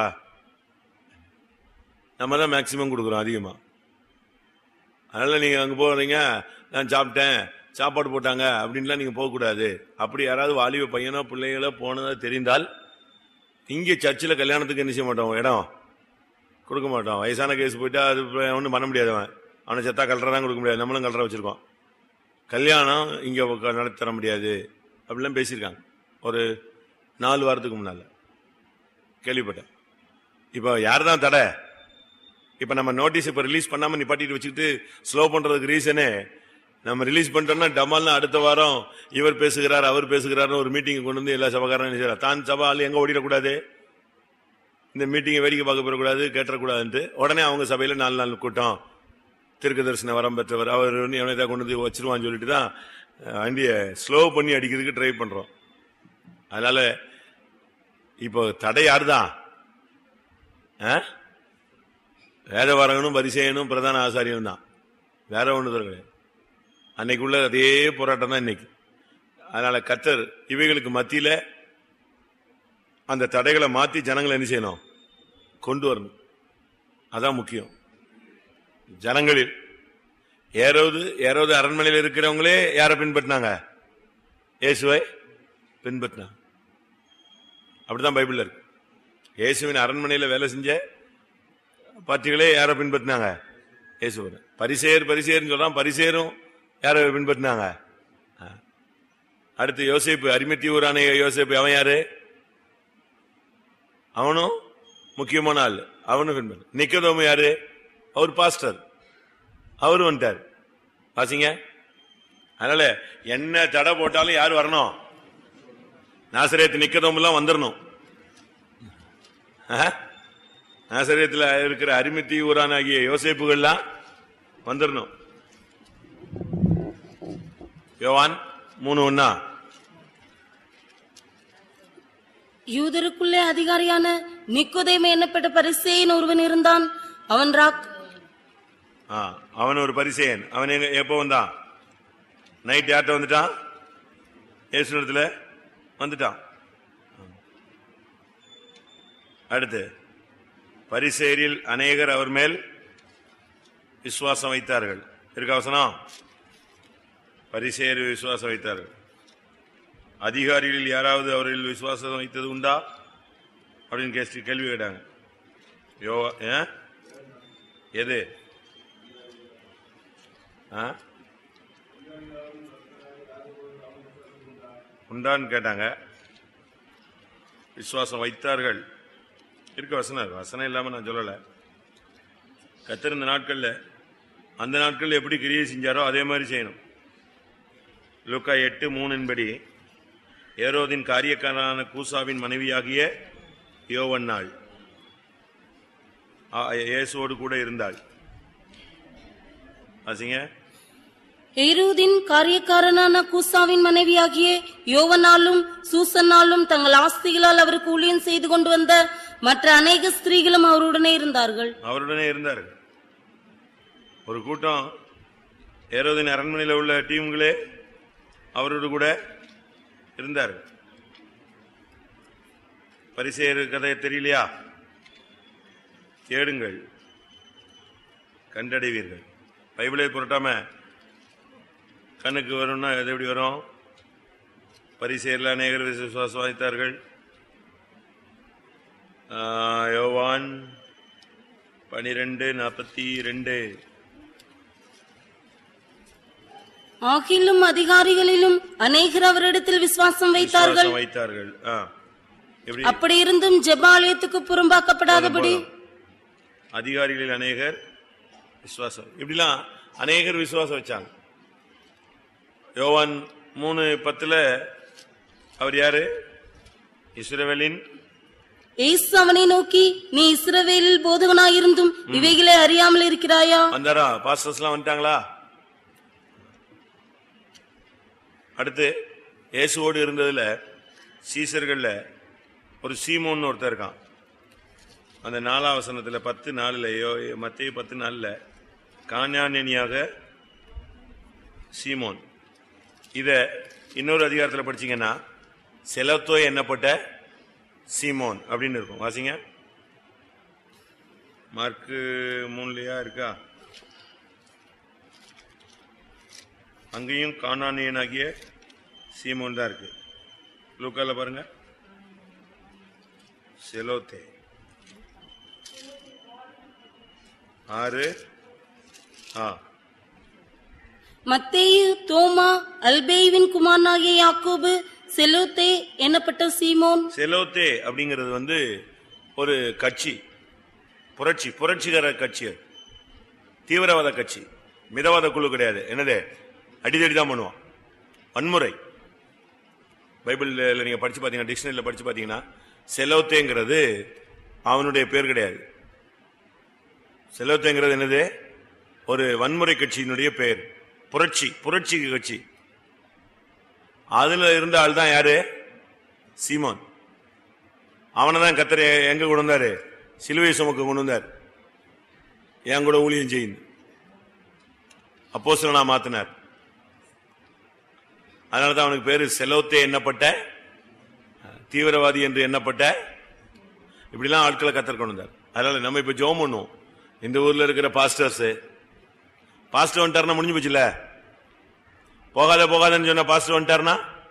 நம்ம தான் மேக்சிமம் கொடுக்குறோம் அதிகமா அதனால நீங்க அங்க போறீங்க நான் சாப்பிட்டேன் சாப்பாடு போட்டாங்க அப்படின்லாம் நீங்க போக கூடாது அப்படி யாராவது வாலிப பையனோ பிள்ளைகளோ போனதா தெரிந்தால் இங்க சர்ச்சில் கல்யாணத்துக்கு என்ன செய்ய மாட்டோம் இடம் கொடுக்க மாட்டோம் வயசான கேஸ் போயிட்டா அது ஒன்றும் பண்ண முடியாது அவன் அவனை செத்தா கல்ற தான் கொடுக்க முடியாது நம்மளும் கல்ற வச்சிருக்கோம் கல்யாணம் இங்க உக்க- நடத்தி தர முடியாது அப்படிலாம் பேசியிருக்காங்க ஒரு நாலு வாரத்துக்கு முன்னால கேள்விப்பட்டேன் இப்போ யார் தான் தடை இப்ப நம்ம நோட்டீஸ் இப்ப ரிலீஸ் பண்ணாம நிப்பாட்டிட்டு வச்சுக்கிட்டு ஸ்லோ பண்றதுக்கு ரீசனே நம்ம ரிலீஸ் பண்ணிட்டோம்னா டமால்னு அடுத்த வாரம் இவர் பேசுகிறார் அவர் பேசுகிறார்னு ஒரு மீட்டிங் கொண்டு வந்து எல்லா சபகாரனும் செய்யறார் தான் சபா ஆளு எங்க ஓடிடக்கூடாது இந்த மீட்டிங்கை வேடிக்கை பார்க்க போயிடக்கூடாது கேட்டக்கூடாதுன்ட்டு உடனே அவங்க சபையில நாலு நாள் கூட்டம் திருக்கு தரிசன வரம் பெற்றவர் அவர் வந்து எவனை கொண்டு வந்து வச்சிருவான்னு சொல்லிட்டு தான் அஹ், வண்டியை ஸ்லோ பண்ணி அடிக்கிறதுக்கு ட்ரை பண்றோம் அதனால இப்போ தடை யாருதான் ஆ? வேதவாரகனும் பரிசேயனும் பிரதான ஆசாரியனும் தான் வேற ஒண்ணு கிடையாது அன்னைக்குள்ள அதே போராட்டம் தான் இன்னைக்கு அதனால கத்தர் இவைகளுக்கு மத்தியில அந்த தடைகளை மாத்தி ஜனங்களை என்ன செய்யணும் கொண்டு வரணும் அதான் முக்கியம் ஜனங்களில் ஏறோது ஏறோது அரண்மனையில் இருக்கிறவங்களே யாரை பின்பற்றினாங்க இயேசுவை பின்பற்றினாங்க அப்படிதான் பைபிள்ல இருக்கு இயேசுவின் அரண்மனையில் வேலை செஞ்ச பார்ட்டிகளே யாரை பின்பற்றினாங்க இயேசுவன் பரிசேர் பரிசேர்னு சொல்றான் பரிசேரும் யாரை பின்பற்றினாங்க ஆ. அடுத்து யோசேப்பு அரிமத்தி ஊரான யோசேப்பு அவன் யாரு அவனும் முக்கியமான ஆள் அவனும் பின்பற்ற நிக்கதோமு யாரு அவர் பாஸ்டர் அவரு வந்துட்டார் பாசிங்க அதனால என்ன தடை போட்டாலும் யார் வரணும் நாசரேத்து நிக்கதோம்பெல்லாம் வந்துடணும் ஆ? நாசரேத்துல இருக்கிற அரிமத்தி ஊரானாகிய யோசேப்புகள்லாம் வந்துடணும் யோவான் மூணு ஒன்னா யூதருக்குள்ளே அதிகாரியான நிக்கோதேமு என்னப்பட்ட பரிசேயன் ஒருவன் இருந்தான் அவன் ராக் ஆ, அவன் ஒரு பரிசேயன் அவன் எங்க எப்போ வந்தான் நைட் யார்கிட்ட வந்துட்டான் ஏசுனத்துல வந்துட்டான் அடுத்து பரிசேரில் அநேகர் அவர் மேல் விசுவாசம் வைத்தார்கள் இருக்கா வசனம் பரிசேர் விசுவாசம் வைத்தார்கள் அதிகாரிகளில் யாராவது அவரில் விசுவாசம் வைத்தது உண்டா அப்படின்னு கேட்டு கேள்வி கேட்டாங்க யோவா ஏன் எது ஆ? உண்டான்னு கேட்டாங்க விசுவாசம் வைத்தார்கள் இருக்க வசனம் இருக்கு. வசனம் இல்லாம நான் சொல்லல கத்தர் இந்த நாட்கள்ல அந்த நாட்கள்ல எப்படி கிரியை செஞ்சாரோ அதே மாதிரி செய்யணும் லூக்கா எட்டு மூணின்படி ஏரோதின் காரியக்காரனான கூசாவின் மனைவியாகிய யோவன்னாள் ஆ, இயேசுவோடு கூட இருந்தாள் வாசிங்க ஏரூதின் காரியக்காரனான கூசாவின் மனைவியாகிய யோவனாலும் சூசன்னாலும் தங்கள் ஆஸ்திகளால் அவருக்கு ஊழியம் செய்து கொண்டு வந்த மற்ற அநேக ஸ்திரீகளும் அவருடனே இருந்தார்கள் அவருடனே இருந்தார்கள் ஒரு கூட்டம் ஏரோதின் அரண்மனையில் உள்ள டீம்களே அவரோடு கூட இருந்தார்கள் பரிசேரு கதை தெரியலையா தேடுங்கள் கண்டடைவீர்கள் பைபிளை புரட்டாம கண்ணுக்கு வரும்னா எது எப்படி வரும் பரிசேரில் அநேகர் விசுவாசம் வைத்தார்கள் ஆ, யோவான் பனிரெண்டு நாற்பத்தி ரெண்டு ஆகிலும் அதிகாரிகளிலும் அநேகர் அவரிடத்தில் விசுவாசம் வைத்தார்கள் விசுவாசம் வைத்தார்கள் ஆ. எப்படி அப்படி இருந்தும் ஜெபாலயத்துக்கு புறம்பாக்கப்படாதபடி போதும். அதிகாரிகளில் அநேகர் விசுவாசம் இப்படிலாம் அநேகர் விசுவாசம் வச்சாங்க யோவான் மூணு பத்துல அவர் யாரு இஸ்ரவேலின் இயேசு அவனை நோக்கி நீ இஸ்ரவேலில் போதகனாயிருந்தும் இவைகளை அறியாமல் இருக்கிறாயா வந்தாரா பாஸ்டர்ஸ்லாம் வந்துட்டாங்களா அடுத்து இயேசுவோடு இருந்ததுல சீசர்கள்ல ஒரு சீமோன்னு ஒருத்தர் இருக்கான் அந்த நாலாம் வசனத்துல பத்து நாலுல மத்திய பத்து நாலுல காஞானியாக சீமோன் இத இன்னொரு அதிகாரத்துல படிச்சீங்கன்னா செலத்தோ எண்ணப்பட்ட சீமோன் அப்படின்னு இருக்கும் வாசிங்க மார்க்கு மூணுலயா இருக்கா அங்கேயும் கானானியனாகிய சீமோன் தான் இருக்கு லூக்கால பாருங்க செலோத்தே ஆறு ஆ மத்தேயு தோமா அல்பேயுவின் குமாரனாகிய யாக்கோபு செலூத்தே என்னப்பட்ட சீமோன் செலோத்தே அப்படிங்கிறது வந்து ஒரு கட்சி புரட்சி புரட்சிகர கட்சி அது தீவிரவாத கட்சி மிதவாத குழு கிடையாது என்னது அடிதடி தான் பண்ணுவான் வன்முறை பைபிள்ல நீங்க படிச்சு பாத்தீங்கன்னா டிக்ஷனரியில படிச்சு பாத்தீங்கன்னா செலோத்தேங்கிறது அவனுடைய பேர் கிடையாது செலோத்தேங்கிறது என்னது ஒரு வன்முறை கட்சியினுடைய பெயர் புரட்சி புரட்சி கட்சி அதுல இருந்த ஆள் தான் யாரு சீமோன் அவனை தான் கத்தர் எங்க கொண்டு வந்தாரு சிலுவை சுமக்க கொண்டு வந்தார் என் கூட ஊழியம் செய்யுங்க அப்போ மாத்தினார் அதனாலதான் அவனுக்கு பேரு செலோத்தே எண்ணப்பட்ட தீவிரவாதி என்று எண்ணப்பட்ட இப்படிலாம் ஆட்களை கத்தர் கொண்டு வந்தார் அதனால நம்ம இப்ப ஜோம் பண்ணுவோம் இந்த ஊர்ல இருக்கிற பாஸ்டர்ஸ் பாஸ்டர் வந்துட்டாருன்னா முடிஞ்சு போச்சுல போகாத போகாதன்னு சொன்ன பாஸ்டர் வந்துட்டாருன்னா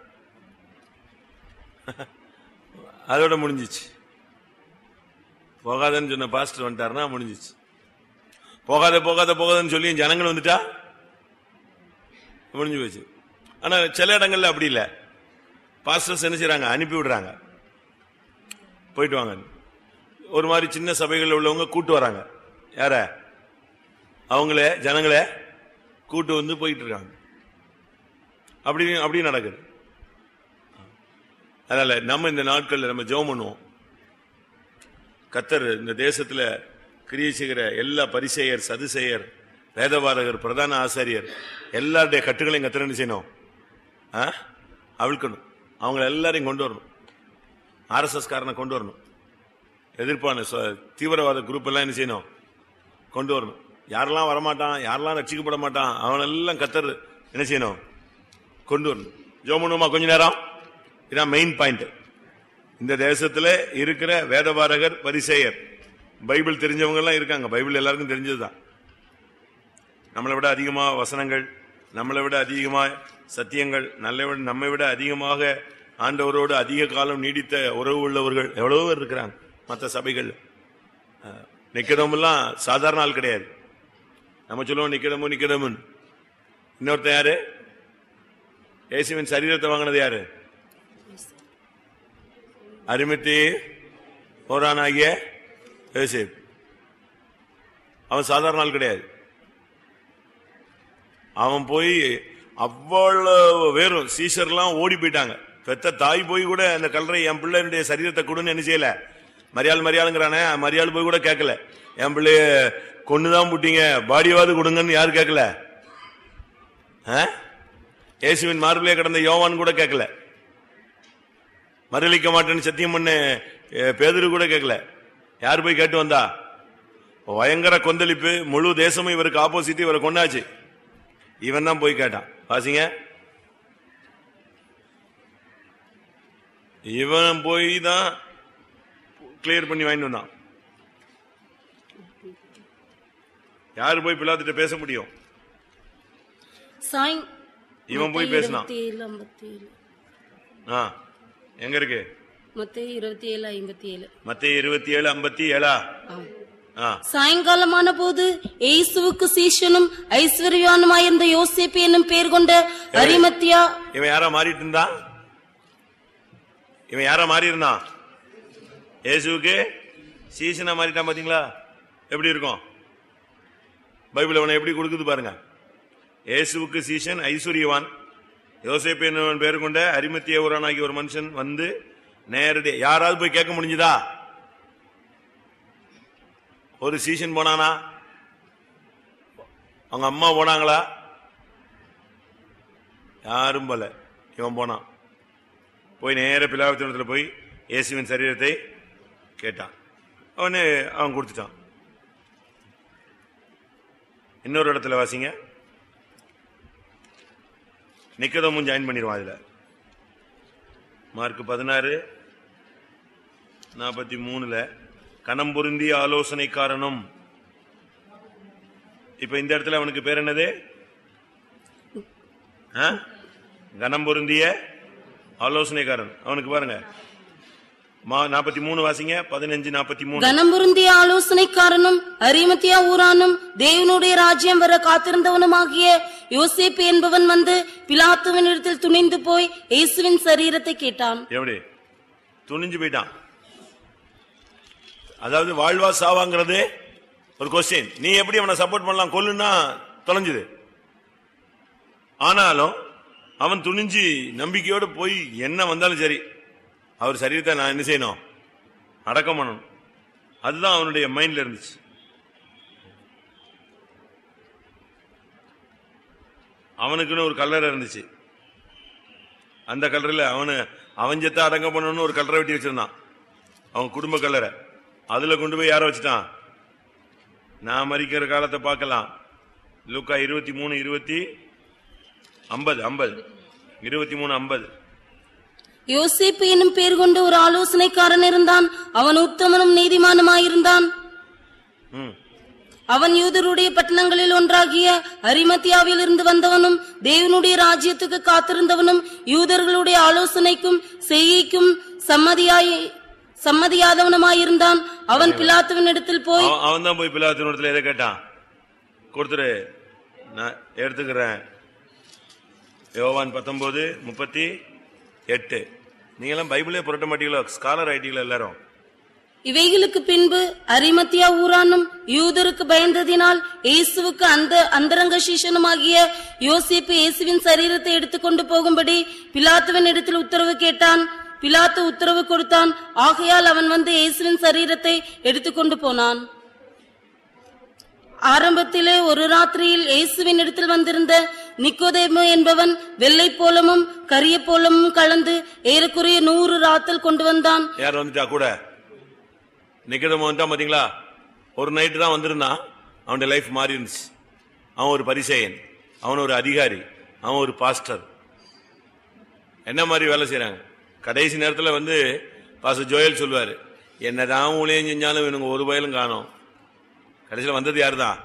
அதோட முடிஞ்சிச்சு போகாதன்னு சொன்ன பாஸ்டர் வந்துட்டாருன்னா முடிஞ்சிச்சு போகாத போகாத போகாதன்னு சொல்லி ஜனங்கள் வந்துட்டா முடிஞ்சு போச்சு ஆனா சில இடங்கள்ல அப்படி இல்ல பாஸ்டர்ஸ் என்ன செய்றாங்க அனுப்பி விடுறாங்க போயிட்டு வாங்க ஒரு மாதிரி சின்ன சபைகளில் உள்ளவங்க கூட்டு வராங்க யார அவங்களே ஜனங்களே கூட்டு வந்து போயிட்டு இருக்காங்க அப்படி அப்படி நடக்குது அதனால நம்ம இந்த நாட்கள்ல நம்ம ஜெபம் பண்ணுவோம் கத்தர் இந்த தேசத்துல கிரியை செய்கிற எல்லா பரிசெயர் சதுசெயர் வேதபாரகர் பிரதான ஆசாரியர் எல்லாருடைய கட்டுகளையும் கத்தர் என்ன செய்யணும் ஆ? அவிழ்க்கணும் அவங்கள எல்லாரையும் கொண்டு வரணும் ஆர்எஸ்எஸ் காரனை கொண்டு வரணும் எதிர்ப்பான ச- தீவிரவாத குரூப் எல்லாம் என்ன செய்யணும் கொண்டு வரணும் யாரெல்லாம் வரமாட்டான் யாரெல்லாம் ரட்சிக்கப்பட மாட்டான் அவனெல்லாம் கத்தர் என்ன செய்யணும் கொண்டு வரணும் ஜோமனுமா கொஞ்ச நேரம் இதான் மெயின் பாயிண்ட் இந்த தேசத்துல இருக்கிற வேதபாரகர் பரிசேயர் பைபிள் தெரிஞ்சவங்க எல்லாம் இருக்காங்க பைபிள் எல்லாருக்கும் தெரிஞ்சதுதான் நம்மளை விட அதிகமா வசனங்கள் நம்மளை விட அதிகமா சத்தியங்கள் நல்ல விட நம்மை விட அதிகமாக ஆண்டவரோடு அதிக காலம் நீடித்த உறவு உள்ளவர்கள் எவ்வளவோ பேர் இருக்கிறாங்க மற்ற சபைகள் நிக்கதமெல்லாம் சாதாரண ஆள் கிடையாது நம்ம சொல்லுவோம் நிக்கதமும் நிக்கதமுன் இன்னொருத்தன் யாரு இயேசுவின் சரீரத்தை வாங்கினது யாரு அருமித்தி போரானாகிய யோசேப் அவன் சாதாரண ஆள் கிடையாது அவன் போய் அவ்வளவு வேறும் சீசர்லாம் ஓடி போயிட்டாங்க பெத்த தாய் போய் கூட அந்த கல்லறை என் பிள்ளைடைய சரீரத்தை கொடுன்னு என்ன செய்யல மரியாள் மரியாளுங்கிறானே மரியாள் போய் கூட கேட்கல என் பிள்ளைய கொண்டுதான் புட்டீங்க பாடியாவது கொடுங்கன்னு யாரு கேட்கல ஆ? இயேசுவின் மார்பிலே கிடந்த யோவான் கூட கேட்கல மறுதளிக்க மாட்டேன்னு சத்தியம் பண்ண பேதரு கூட கேட்கல யார் போய் கேட்டு வந்தா பயங்கர கொந்தளிப்பு முழு தேசமும் இவருக்கு ஆப்போசிட் இவரை கொண்டாச்சு இவன் தான் போய் கேட்டான் வாசிங்க இவன் போய் தான் கிளியர் பண்ணி வாங்கிட்டு வந்தான் யாரு போய் பிலாத்திட்ட பேச முடியும் சாய் இவன் போய் பேசினான் இருபத்தி ஏழு ஐம்பத்தி ஏழு ஆ எங்க இருக்கு மத்திய இருபத்தி ஏழு ஐம்பத்தி ஏழு மத்திய இருபத்தி ஏழு ஐம்பத்தி ஏழா ஆம். ஆ சாயங்காலமான போது இயேசுவுக்கு சீஷனும் ஐஸ்வர்யவானுமாயிருந்த யோசேப்பு என்னும் பேர் கொண்ட அரிமத்தியா இவன் யாரா மாறிட்டு இருந்தான் இவன் யாரா மாறி இருந்தான் இயேசுவுக்கு சீசனா மாறிட்டான் பாத்தீங்களா எப்படி இருக்கும் பைபிள் அவனை எப்படி கொடுக்குது பாருங்க இயேசுவுக்கு சீசன் ஐஸ்வர்யவான் யோசேப்பு என்னவன் பேர் கொண்ட அரிமத்திய ஆகிய ஒரு மனுஷன் வந்து நேரடி யாராவது போய் கேட்க முடிஞ்சுதா ஒரு சீசன் போனானா அவங்க அம்மா போனாங்களா யாரும் போல இவன் போனான் போய் நேர பிலாவத்தினத்தில் போய் இயேசுவின் சரீரத்தை கேட்டான் அவனு அவன் கொடுத்துட்டான் இன்னொரு இடத்துல வாசிங்க நிக்கதமும் ஜாயின் பண்ணிடுவான் அதுல மார்க் பதினாறு நாற்பத்தி மூணுல கணம் பொருந்திய ஆலோசனைக்காரனும் இப்ப இந்த இடத்துல அவனுக்கு பேர் என்னது ஆ? கனம் பொருந்திய ஆலோசனைக்காரன் அவனுக்கு பாருங்க நாற்பத்தி மூணு வாசிங்க பதினஞ்சு நாற்பத்தி மூணு கனம்புருந்திய ஆலோசனைக்காரனும் அரிமத்தியா ஊரானும் தேவனுடைய ராஜ்யம் வர காத்திருந்தவனுமாகிய யோசேப்பு என்பவன் வந்து பிலாத்துவின் இடத்தில் துணிந்து போய் இயேசுவின் சரீரத்தை கேட்டான் எப்படி துணிஞ்சு போயிட்டான் அதாவது வாழ்வா சாவாங்கிறது ஒரு கொஸ்டின் நீ எப்படி அவனை சப்போர்ட் பண்ணலாம் கொல்லுன்னா தொலைஞ்சுது ஆனாலும் அவன் துணிஞ்சு நம்பிக்கையோடு போய் என்ன வந்தாலும் சரி அவர் சரீரத்தை நான் என்ன செய்யணும் அடக்கம் பண்ணணும் அதுதான் அவனுடைய மைண்ட்ல இருந்துச்சு அவனுக்குன்னு ஒரு கல்லறை இருந்துச்சு அந்த கல்லறையில் அவனு அவன் செத்த அடக்கம் பண்ணணும்னு ஒரு கல்லறை வெட்டி வச்சிருந்தான் அவன் குடும்ப கல்லறை அதுல கொண்டு போய் யார வச்சுட்டான் நான் மறிக்கிற காலத்தை பார்க்கலாம் லூக்கா இருபத்தி மூணு இருபத்தி ஐம்பது ஐம்பது இருபத்தி மூணு ஐம்பது யோசேப்பு என்னும் பேர் கொண்ட ஒரு ஆலோசனைக்காரன் இருந்தான் அவன் உத்தமனும் நீதிமானுமாயிருந்தான் ம் அவன் யூதருடைய பட்டணங்களில் ஒன்றாகிய அரிமத்தியாவில் இருந்து வந்தவனும் தேவனுடைய ராஜ்யத்துக்கு காத்திருந்தவனும் யூதர்களுடைய ஆலோசனைக்கும் செய்கைக்கும் சம்மதியாய் சம்மதியாதவனுமாயிருந்தான் அவன் பிலாத்துவின் இடத்தில் போய் அவன் தான் போய் பிலாத்தினத்தில் எதை கேட்டான் கொடுத்துரு நான் எடுத்துக்கிறேன் யோவான் பத்தொன்பது முப்பத்தி எட்டு நீங்களாம் பைபிளே புரட்ட மாட்டீங்களோ ஸ்காலர் ஆயிட்டீங்களா எல்லாரும் இவைகளுக்கு பின்பு அரிமத்தியா ஊரானும் யூதருக்கு பயந்ததினால் இயேசுவுக்கு அந்த அந்தரங்க சீஷனுமாகிய யோசேப்பு இயேசுவின் சரீரத்தை எடுத்துக்கொண்டு போகும்படி பிலாத்துவின் இடத்தில் உத்தரவு கேட்டான் பிலாத்து உத்தரவு கொடுத்தான் ஆகையால் அவன் வந்து இயேசுவின் சரீரத்தை எடுத்துக்கொண்டு போனான் ஆரம்பத்திலே ஒரு ராத்திரியில் இயேசுவின் இடத்தில் வந்திருந்த நிக்கோதேமு என்பவன் வெள்ளை போலமும் கரிய போலமும் கலந்து ஏறக்குறைய நூறு ராத்தல் கொண்டு வந்தான் யார் வந்துட்டா கூட நிக்கதம் வந்துட்டான் பாத்தீங்களா ஒரு நைட்டு தான் வந்திருந்தான் அவனுடைய லைஃப் மாறி இருந்துச்சு அவன் ஒரு பரிசேயன் அவன் ஒரு அதிகாரி அவன் ஒரு பாஸ்டர் என்ன மாதிரி வேலை செய்றாங்க கடைசி நேரத்துல வந்து பாஸ்டர் ஜோயல் சொல்வாரு என்னதான் ஊழியம் செஞ்சாலும் இவனுங்க ஒரு வயலும் காணோம் கடைசியில் வந்தது யாரு தான்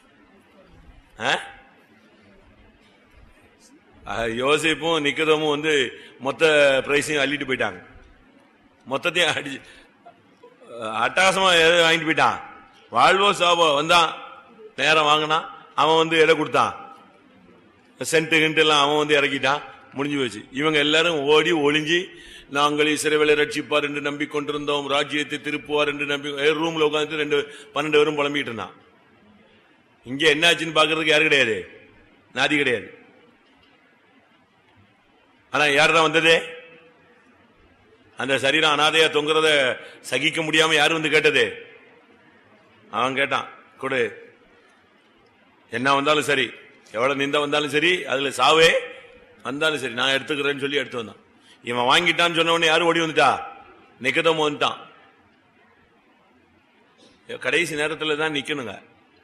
யோசிப்பும் நிக்கதமும் வந்து மொத்த பிரைஸையும் அள்ளிட்டு போயிட்டாங்க மொத்தத்தையும் அடி அட்டகாசமா எது வாங்கிட்டு போயிட்டான் வாழ்வோ சாவோ வந்தான் நேரம் வாங்கினான் அவன் வந்து எடை கொடுத்தான் சென்ட் கிண்ட் எல்லாம் அவன் வந்து இறக்கிட்டான் முடிஞ்சு போச்சு இவங்க எல்லாரும் ஓடி ஒளிஞ்சு நாங்கள் இசைவேலை ரட்சிப்பார் என்று நம்பிக்கொண்டிருந்தோம் ராஜ்யத்தை திருப்புவார் என்று நம்பி ரூம்ல உட்காந்து ரெண்டு பன்னெண்டு பேரும் புலம்பிட்டு இருந்தான் இங்க என்னாச்சுன்னு பாக்குறதுக்கு யாரு கிடையாது நாதி கிடையாது ஆனா யார் தான் வந்தது அந்த சரீரம் அனாதையா தொங்குறத சகிக்க முடியாம யாரு வந்து கேட்டது அவன் கேட்டான் கொடு என்ன வந்தாலும் சரி எவ்வளவு நிந்த வந்தாலும் சரி அதுல சாவே வந்தாலும் சரி நான் எடுத்துக்கிறேன்னு சொல்லி எடுத்து வந்தான் இவன் வாங்கிட்டான்னு சொன்ன உடனே யாரும் ஓடி வந்துட்டா நிக்கதம் வந்துட்டான் கடைசி நேரத்துல தான் நிக்கணுங்க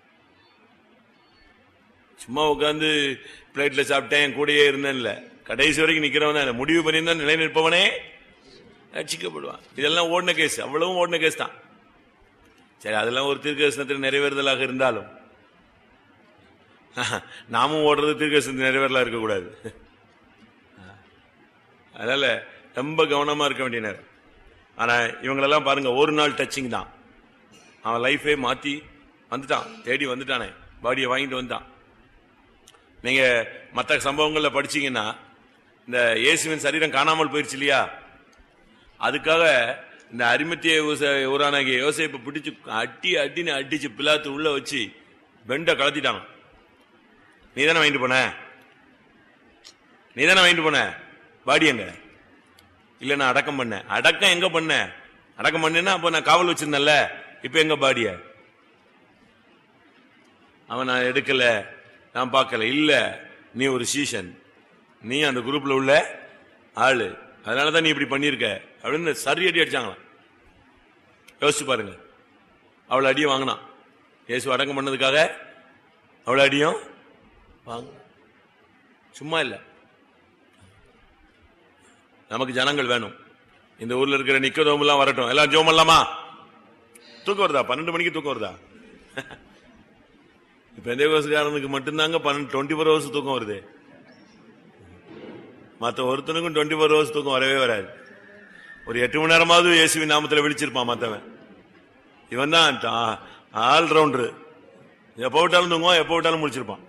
சும்மா உட்காந்து பிளேட்ல சாப்பிட்டேன் என் கூடயே இருந்தேன்ல கடைசி வரைக்கும் நிக்கிறவன் தான் முடிவு பண்ணியிருந்தா நிலை நிற்பவனே ரட்சிக்கப்படுவான் இதெல்லாம் ஓடின கேஸ் அவ்வளவும் ஓடின கேஸ் தான் சரி அதெல்லாம் ஒரு தீர்க்கதரிசனத்தில் நிறைவேறுதலாக இருந்தாலும் நாமும் ஓடுறது தீர்க்கதரிசனத்தில் நிறைவேறலாம் இருக்கக்கூடாது அதனால ரொம்ப கவனமா இருக்க வேண்டிய நேரம் ஆனா இவங்களெல்லாம் பாருங்க ஒரு நாள் டச்சிங் தான் அவன் லைஃபே மாத்தி வந்துட்டான் தேடி வந்துட்டானே பாடியை வாங்கிட்டு வந்துட்டான் நீங்க மற்ற சம்பவங்கள்ல படிச்சீங்கன்னா இந்த இயேசுவின் சரீரம் காணாமல் போயிருச்சு இல்லையா அதுக்காக இந்த அரிமத்திய ஊரானாகிய யோசேப்பை பிடிச்சு அட்டி அட்டின்னு அடிச்சு பிலாத்து உள்ள வச்சு பெண்ட கலத்திட்டான் நீ தானே வாங்கிட்டு போன நீ தானே வாங்கிட்டு போன பாடி எங்க இல்ல நான் அடக்கம் பண்ணேன் அடக்கம் எங்க பண்ண அடக்கம் பண்ணேன்னா அப்ப நான் காவல் வச்சிருந்தேன்ல இப்ப எங்க பாடிய அவன் நான் எடுக்கல நான் பார்க்கல இல்ல நீ ஒரு சீசன் நீ அந்த குரூப்ல உள்ள ஆளு அதனாலதான் நீ இப்படி பண்ணிருக்க அப்படின்னு சரி அடி அடிச்சாங்களாம் யோசிச்சு பாருங்க அவளை அடியும் வாங்கினான் இயேசு அடக்கம் பண்ணதுக்காக அவளை அடியும் வாங்க சும்மா இல்ல நமக்கு ஜனங்கள் வேணும் இந்த ஊர்ல இருக்கிற நிக்கதோம் எல்லாம் வரட்டும் எல்லாம் ஜோம் பண்ணலாமா தூக்கம் வருதா பன்னெண்டு மணிக்கு தூக்கம் வருதா இப்ப எந்த வயசுக்காரனுக்கு மட்டும்தாங்க பன்னெண்டு டுவெண்ட்டி ஃபோர் ஹவர்ஸ் தூக்கம் வருது மத்த ஒருத்தனுக்கும் டுவெண்ட்டி ஃபோர் ஹவர்ஸ் தூக்கம் வரவே வராது ஒரு எட்டு மணி நேரமாவது இயேசுவின் நாமத்துல விழிச்சிருப்பான் மத்தவன் இவன் தான் ஆல் ரவுண்டரு எப்போ விட்டாலும் தூங்குவான் எப்போ விட்டாலும் முடிச்சிருப்பான்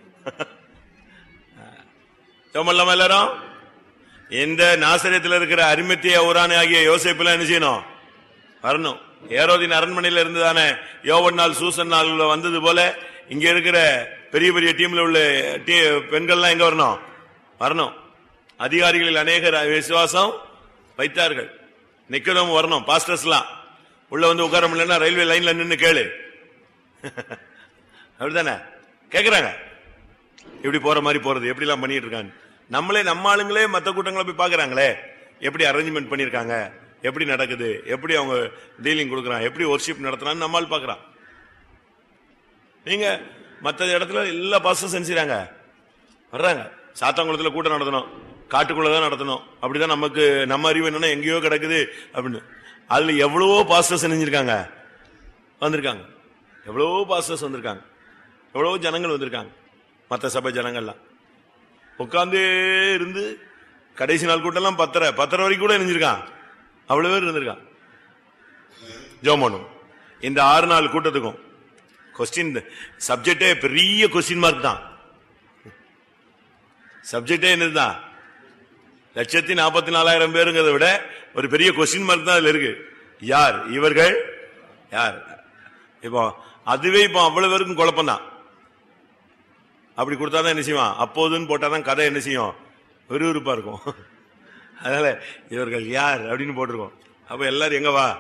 சோமல்லாம எல்லாரும் இந்த நாசரியத்தில் இருக்கிற அரிமத்திய ஊரானே ஆகிய யோசிப்புலாம் என்ன செய்யணும் வரணும் ஏரோதின் அரண்மனையில இருந்து தானே யோவன் நாள் சூசன் நாள் வந்தது போல இங்க இருக்கிற பெரிய பெரிய டீம்ல உள்ள டீ- பெண்கள்லாம் எங்க வரணும் வரணும் அதிகாரிகளில் அநேகர் விசுவாசம் வைத்தார்கள் நிக்கணும் வரணும் பாஸ்டர்ஸ்லாம் உள்ள வந்து உட்கார முடியலன்னா ரயில்வே லைன்ல நின்னு கேளு அப்படிதானே கேக்குறாங்க எப்படி போற மாதிரி போறது எப்படி எல்லாம் பண்ணிட்டு இருக்காங்க நம்மளே நம்ம ஆளுங்களே மத்த கூட்டங்களை போய் பாக்குறாங்களே எப்படி அரேஞ்ச்மெண்ட் பண்ணிருக்காங்க எப்படி நடக்குது எப்படி அவங்க டீலிங் கொடுக்கறான் எப்படி ஒர்ஷிப் நடத்துறான்னு நம்மால் பாக்குறான் நீங்க மத்த இடத்துல எல்லா பாஸ்டர்ஸ் செஞ்சுறாங்க வர்றாங்க சாத்தாங்குளத்துல கூட்டம் நடத்தணும் காட்டுக்குள்ளதான் நடத்தணும் அப்படிதான் நமக்கு நம்ம அறிவு என்னன்னா எங்கேயோ கிடக்குது அப்படின்னு அதுல எவ்வளவோ பாஸ்டர்ஸ் செஞ்சிருக்காங்க வந்திருக்காங்க எவ்வளவோ பாஸ்டர்ஸ் வந்திருக்காங்க எவ்வளவோ ஜனங்கள் வந்திருக்காங்க மற்ற சபை ஜனங்கள்லாம் உட்கார்ந்தே இருந்து கடைசி நாள் கூட்டம்லாம் பத்தரை பத்தரை வரைக்கும் கூட இணைஞ்சிருக்கான் அவ்வளவு பேர் இருந்திருக்கான் ஜோமனும் இந்த ஆறு நாள் கூட்டத்துக்கும் கொஸ்டின் சப்ஜெக்டே பெரிய கொஸ்டின் மார்க் தான் சப்ஜெக்டே என்னதுதான் லட்சத்தி நாற்பத்தி நாலாயிரம் பேருங்கிறத விட ஒரு பெரிய கொஸ்டின் மார்க் தான் அதுல இருக்கு யார் இவர்கள் யார் இப்போ அதுவே இப்போ அவ்வளவு பேருக்கும் குழப்பம் தான் அப்படி கொடுத்தாதான் என்ன செய்வான் அப்போதுன்னு போட்டாதான் கதை என்ன செய்யும் விறுவிறுப்பா இருக்கும் அதனால இவர்கள் யார் அப்படின்னு போட்டிருக்கோம் அப்ப எல்லாரும் எங்க வா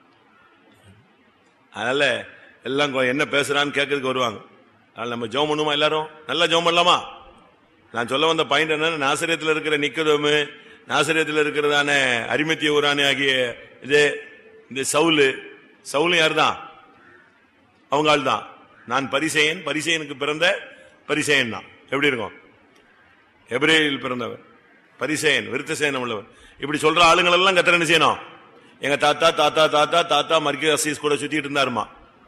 அதனால எல்லாம் கொ- என்ன பேசுறான்னு கேட்கறதுக்கு வருவாங்க அதனால நம்ம ஜோம் பண்ணுமா எல்லாரும் நல்லா ஜோம் பண்ணலாமா நான் சொல்ல வந்த பாயிண்ட் என்னன்னா நாசிரியத்தில் இருக்கிற நிக்கதோமு நாசிரியத்தில் இருக்கிறதான அரிமத்திய ஊரானி ஆகிய இது இந்த சவுலு சவுலும் யார் தான் அவங்க ஆள் தான் நான் பரிசெயன் பரிசெயனுக்கு பிறந்த பரிசெயன் தான் எப்படி இருக்கும் எபிரேயில் பிறந்தவர் பரிசெயன் விருத்தசேனம் உள்ளவர் இப்படி சொல்ற ஆளுங்கள் எல்லாம் கத்திர என்ன செய்யணும் எங்க தாத்தா தாத்தா தாத்தா தாத்தா மர்க்கி அசீஸ் கூட சுத்திட்டு இருந்தாருமா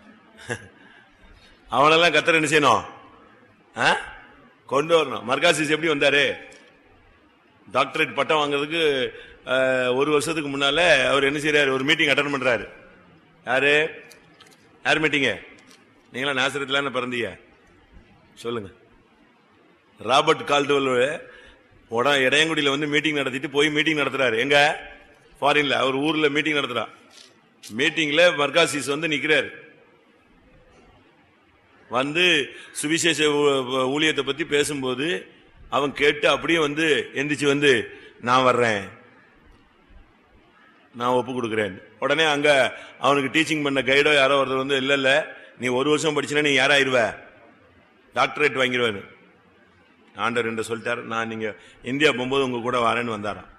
அவனெல்லாம் கத்திர என்ன செய்யணும் ஆ? கொண்டு வரணும் மர்காசிஸ் எப்படி வந்தாரு டாக்டரேட் பட்டம் வாங்குறதுக்கு அஹ், ஒரு வருஷத்துக்கு முன்னால அவர் என்ன செய்யறாரு ஒரு மீட்டிங் அட்டன் பண்றாரு யாரு யார் மீட்டிங்க நீங்களா நாசரத்துல பிறந்தீங்க சொல்லுங்க ராபர்ட் கால்டுவல் உட இடையங்குடியில வந்து மீட்டிங் நடத்திட்டு போய் மீட்டிங் நடத்துறாரு எங்க ஃபாரின்ல அவர் ஊர்ல மீட்டிங் நடத்துறா மீட்டிங்ல மர்காசிஸ் வந்து நிக்கிறாரு வந்து சுவிசேஷ ஊ- ஊழியத்தை பத்தி பேசும்போது அவன் கேட்டு அப்படியே வந்து எந்திரிச்சு வந்து நான் வர்றேன் நான் ஒப்பு கொடுக்கிறேன் உடனே அங்க அவனுக்கு டீச்சிங் பண்ண கைடோ யாரோ ஒருத்தர் வந்து இல்ல இல்ல நீ ஒரு வருஷம் படிச்சினா நீ யாராயிருவ டாக்டரேட் வாங்கிடுவேன் ஆண்டர் என்று சொல்லிட்டாரு நான் நீங்க இந்தியா போகும்போது உங்க கூட வரேன்னு வந்தாராம்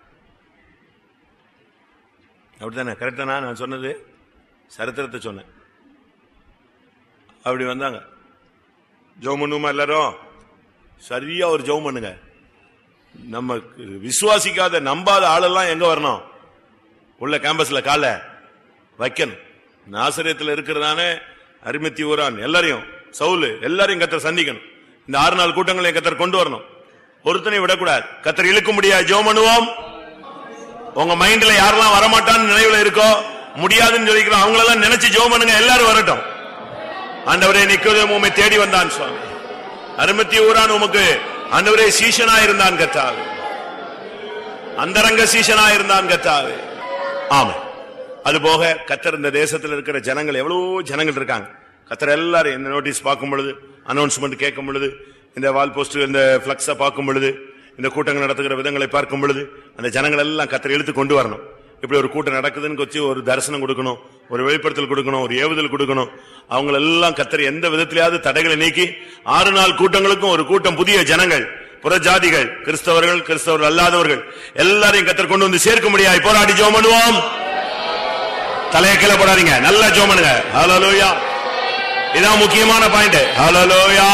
அப்படித்தானே கரெக்டானா நான் சொன்னது சரித்திரத்தை சொன்னேன் அப்படி வந்தாங்க ஜெபம் பண்ணுமா எல்லாரும் சரியா ஒரு ஜெபம் பண்ணுங்க நம்ம விசுவாசிக்காத நம்பாத ஆளெல்லாம் எங்க வரணும் உள்ள கேம்பஸ்ல கால வைக்கணும் நாசரியத்தில் இருக்கிறதான அரிமத்தி ஊரான் எல்லாரையும் சவுலு எல்லாரையும் கத்தர் சந்திக்கணும் இந்த ஆறு நாள் கூட்டங்களை கத்தர் கொண்டு வரணும் ஒருத்தனை விடக்கூடாது கத்தர் இழுக்க முடியாது ஜெபம் பண்ணுவோம் உங்க மைண்ட்ல யாரெல்லாம் வரமாட்டான்னு நினைவுல இருக்கோ முடியாதுன்னு சொல்லிக்கிறோம் அவங்களெல்லாம் நினைச்சு ஜெபம் பண்ணுங்க எல்லாரும் வரட்டும் ஆண்டவரே நிக்கோதேமு உம்மை தேடி வந்தான் சுவாமி அருமத்தி ஊரான் உமக்கு ஆண்டவரே சீஷனா இருந்தான் கத்தாவே அந்தரங்க சீஷனா இருந்தான் கத்தாவே ஆமா அது போக கத்தர் இந்த தேசத்தில் இருக்கிற ஜனங்கள் எவ்வளவு ஜனங்கள் இருக்காங்க கத்தர் எல்லாரும் இந்த நோட்டீஸ் பார்க்கும் பொழுது அனௌன்ஸ்மெண்ட் கேட்கும் பொழுது இந்த வால் போஸ்ட் இந்த பிளக்ஸ பார்க்கும் பொழுது இந்த கூட்டங்கள் நடத்துகிற விதங்களை பார்க்கும் பொழுது அந்த ஜனங்கள் எல்லாம் கத்தர் இழுத்து கொண்டு வரணும் இப்படி ஒரு கூட்டம் நடக்குதுன்னு வச்சு ஒரு தரிசனம் கொடுக்கணும் ஒரு வெளிப்படுத்தல் கொடுக்கணும் ஒரு ஏவுதல் கொடுக்கணும் அவங்க எல்லாம் கத்தர் எந்த விதத்திலேயாவது தடைகளை நீக்கி ஆறு நாள் கூட்டங்களுக்கும் ஒரு கூட்டம் புதிய ஜனங்கள் புறஜாதிகள் கிறிஸ்தவர்கள் கிறிஸ்தவர்கள் அல்லாதவர்கள் எல்லாரையும் கத்தர் கொண்டு வந்து சேர்க்க முடியாது போராடி ஜோம் பண்ணுவோம் தலைய கீழே போடாதீங்க நல்லா ஜோம் பண்ணுங்க ஹalleluya இதான் முக்கியமான பாயிண்ட் ஹalleluya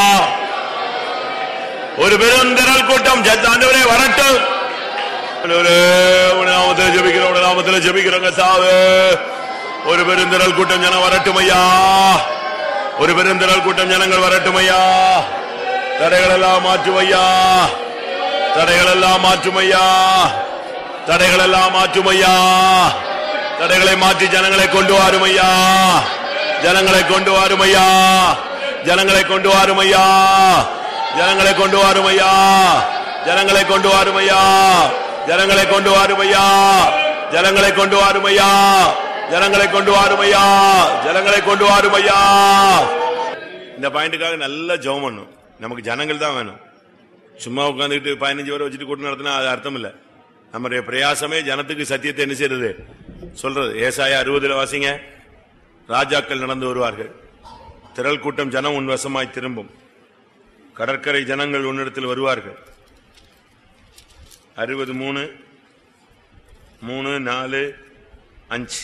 ஒரு பெருந்திரள் கூட்டம் ஜத்தாண்டவரே வரட்டும் ஆண்டவரே, உன் நாமத்தில் ஜெபிக்கிறோம் உன் நாமத்தில் ஜெபிக்கிறோங்க சாவு ஒரு பெருந்திரள் கூட்டம் ஜனம் வரட்டும் ஐயா ஒரு பெருந்திரள் கூட்டம் ஜனங்கள் வரட்டும் ஐயா தடைகள் எல்லாம் மாற்றும் ஐயா தடைகள் எல்லாம் மாற்றும் ஐயா தடைகள் எல்லாம் மாற்றும் ஐயா தடைகளை மாற்றி ஜனங்களை கொண்டு வாரும் ஐயா ஜனங்களை கொண்டு வாரும் ஐயா ஜனங்களை கொண்டு வாரும் ஐயா ஜனங்களை கொண்டு வாரும் ஐயா ஜனங்களை கொண்டு வாரும் ஐயா ஜனங்களை கொண்டு வாரும் ஐயா ஜனங்களை கொண்டு வாரும் ஐயா ஜனங்களை கொண்டு வாரும் ஐயா ஜனங்களை கொண்டு வாரும் ஐயா இந்த பாயிண்ட்டுக்காக நல்ல ஜெபம் பண்ணும் நமக்கு ஜனங்கள் தான் வேணும் சும்மா உட்காந்துக்கிட்டு பதினஞ்சு பேரை வச்சுட்டு கூட்டம் நடத்தினா அது அர்த்தம் இல்ல நம்முடைய பிரயாசமே ஜனத்துக்கு சத்தியத்தை என்ன செய்யறது சொல்றது ஏசாயா அறுபதுல வாசிங்க ராஜாக்கள் நடந்து வருவார்கள் திரள் கூட்டம் ஜனம் உன் வசமாய் திரும்பும் கடற்கரை ஜனங்கள் உன்னிடத்தில் வருவார்கள் அறுபது மூணு மூணு நாலு அஞ்சு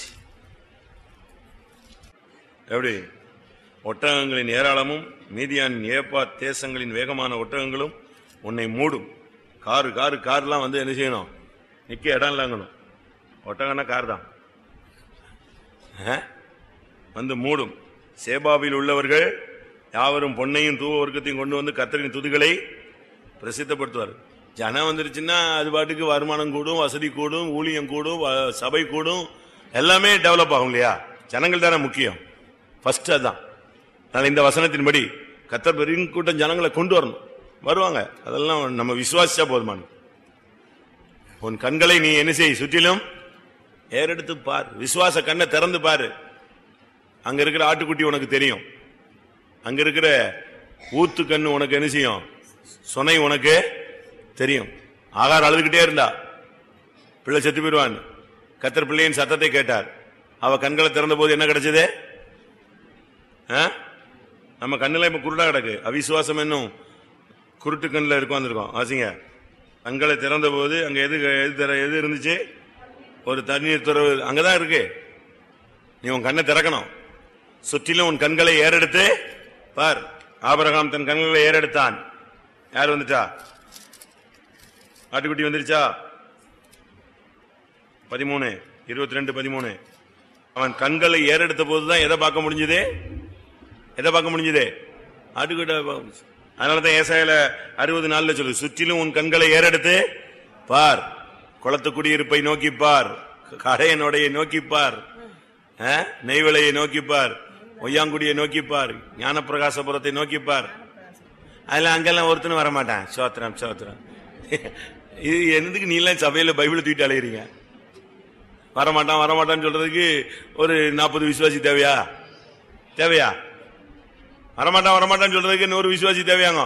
எப்படி ஒட்டகங்களின் ஏராளமும் மீதியான் ஏப்பா தேசங்களின் வேகமான ஒட்டகங்களும் உன்னை மூடும் காரு காரு கார்லாம் வந்து என்ன செய்யணும் நிக்க இடம் இல்லங்கணும் ஒட்டகம்னா கார் தான் ஆ? வந்து மூடும் சேபாவில் உள்ளவர்கள் யாவரும் பொன்னையும் தூவ வர்க்கத்தையும் கொண்டு வந்து கத்தரின் துதிகளை பிரசித்தப்படுத்துவார் ஜனம் வந்துருச்சுன்னா அது பாட்டுக்கு வருமானம் கூடும் வசதி கூடும் ஊழியம் கூடும் வ- சபை கூடும் எல்லாமே டெவலப் ஆகும் இல்லையா ஜனங்கள் தானே முக்கியம் ஃபர்ஸ்ட் அதான் அதனால இந்த வசனத்தின்படி கத்தர் பெரிய கூட்டம் ஜனங்களை கொண்டு வரணும் வருவாங்க அதெல்லாம் நம்ம விசுவாசிச்சா போதுமான உன் கண்களை நீ என்ன செய் சுற்றிலும் ஏறெடுத்து பார் விசுவாச கண்ணை திறந்து பாரு அங்க இருக்கிற ஆட்டுக்குட்டி உனக்கு தெரியும் அங்க இருக்கிற ஊத்து கண்ணு உனக்கு என்ன செய்யும் சுனை உனக்கு தெரியும் ஆகார் அழுதுகிட்டே இருந்தா பிள்ளை செத்து போயிடுவான் கத்தர் பிள்ளையின் சத்தத்தை கேட்டார் அவ கண்களை திறந்த போது என்ன கிடைச்சது ஆ? நம்ம கண்ணுல இப்ப குருடா கிடக்கு அவிசுவாசம் என்னும் குருட்டு கண்ணில் இருக்கும் வந்திருக்கோம் வாசிங்க கண்களை திறந்த போது அங்க எது எது திற எது இருந்துச்சு ஒரு தண்ணீர் துறவு அங்கதான் இருக்கு நீ உன் கண்ணை திறக்கணும் சுற்றிலும் உன் கண்களை ஏறெடுத்து பார் ஆபரகாம் தன் கண்களை ஏறெடுத்தான் யார் வந்துட்டா ஆட்டுக்குட்டி வந்துருச்சா பதிமூணு இருபத்தி ரெண்டு பதிமூணு அவன் கண்களை ஏறெடுத்த போதுதான் எதை பார்க்க முடிஞ்சது எதை பார்க்க முடிஞ்சது ஆட்டுக்குட்ட பார்க்க முடிஞ்சுது. அதனாலதான் ஏசாயில அறுபது நாள்ல சொல்லு சுற்றிலும் உன் கண்களை ஏறெடுத்து பார் குளத்து குடியிருப்பை நோக்கி பார் கடையனுடைய நோக்கி பார் ஆ? நெய்வலையை நோக்கி பார் ஒய்யாங்குடியை நோக்கி பார் ஞானப்பிரகாசபுரத்தை நோக்கி பார் அதெல்லாம் அங்கெல்லாம் ஒருத்தனும் வரமாட்டான் சோத்திரம் சோத்திரம் இது என்னதுக்கு நீ எல்லாம் சபையில பைபிள் தூக்கிட்டு அலையிறீங்க வரமாட்டான் வரமாட்டான்னு சொல்றதுக்கு ஒரு நாற்பது விசுவாசி தேவையா தேவையா வரமாட்டான் வரமாட்டான்னு சொல்றதுக்கு நூறு விசுவாசி தேவையாங்க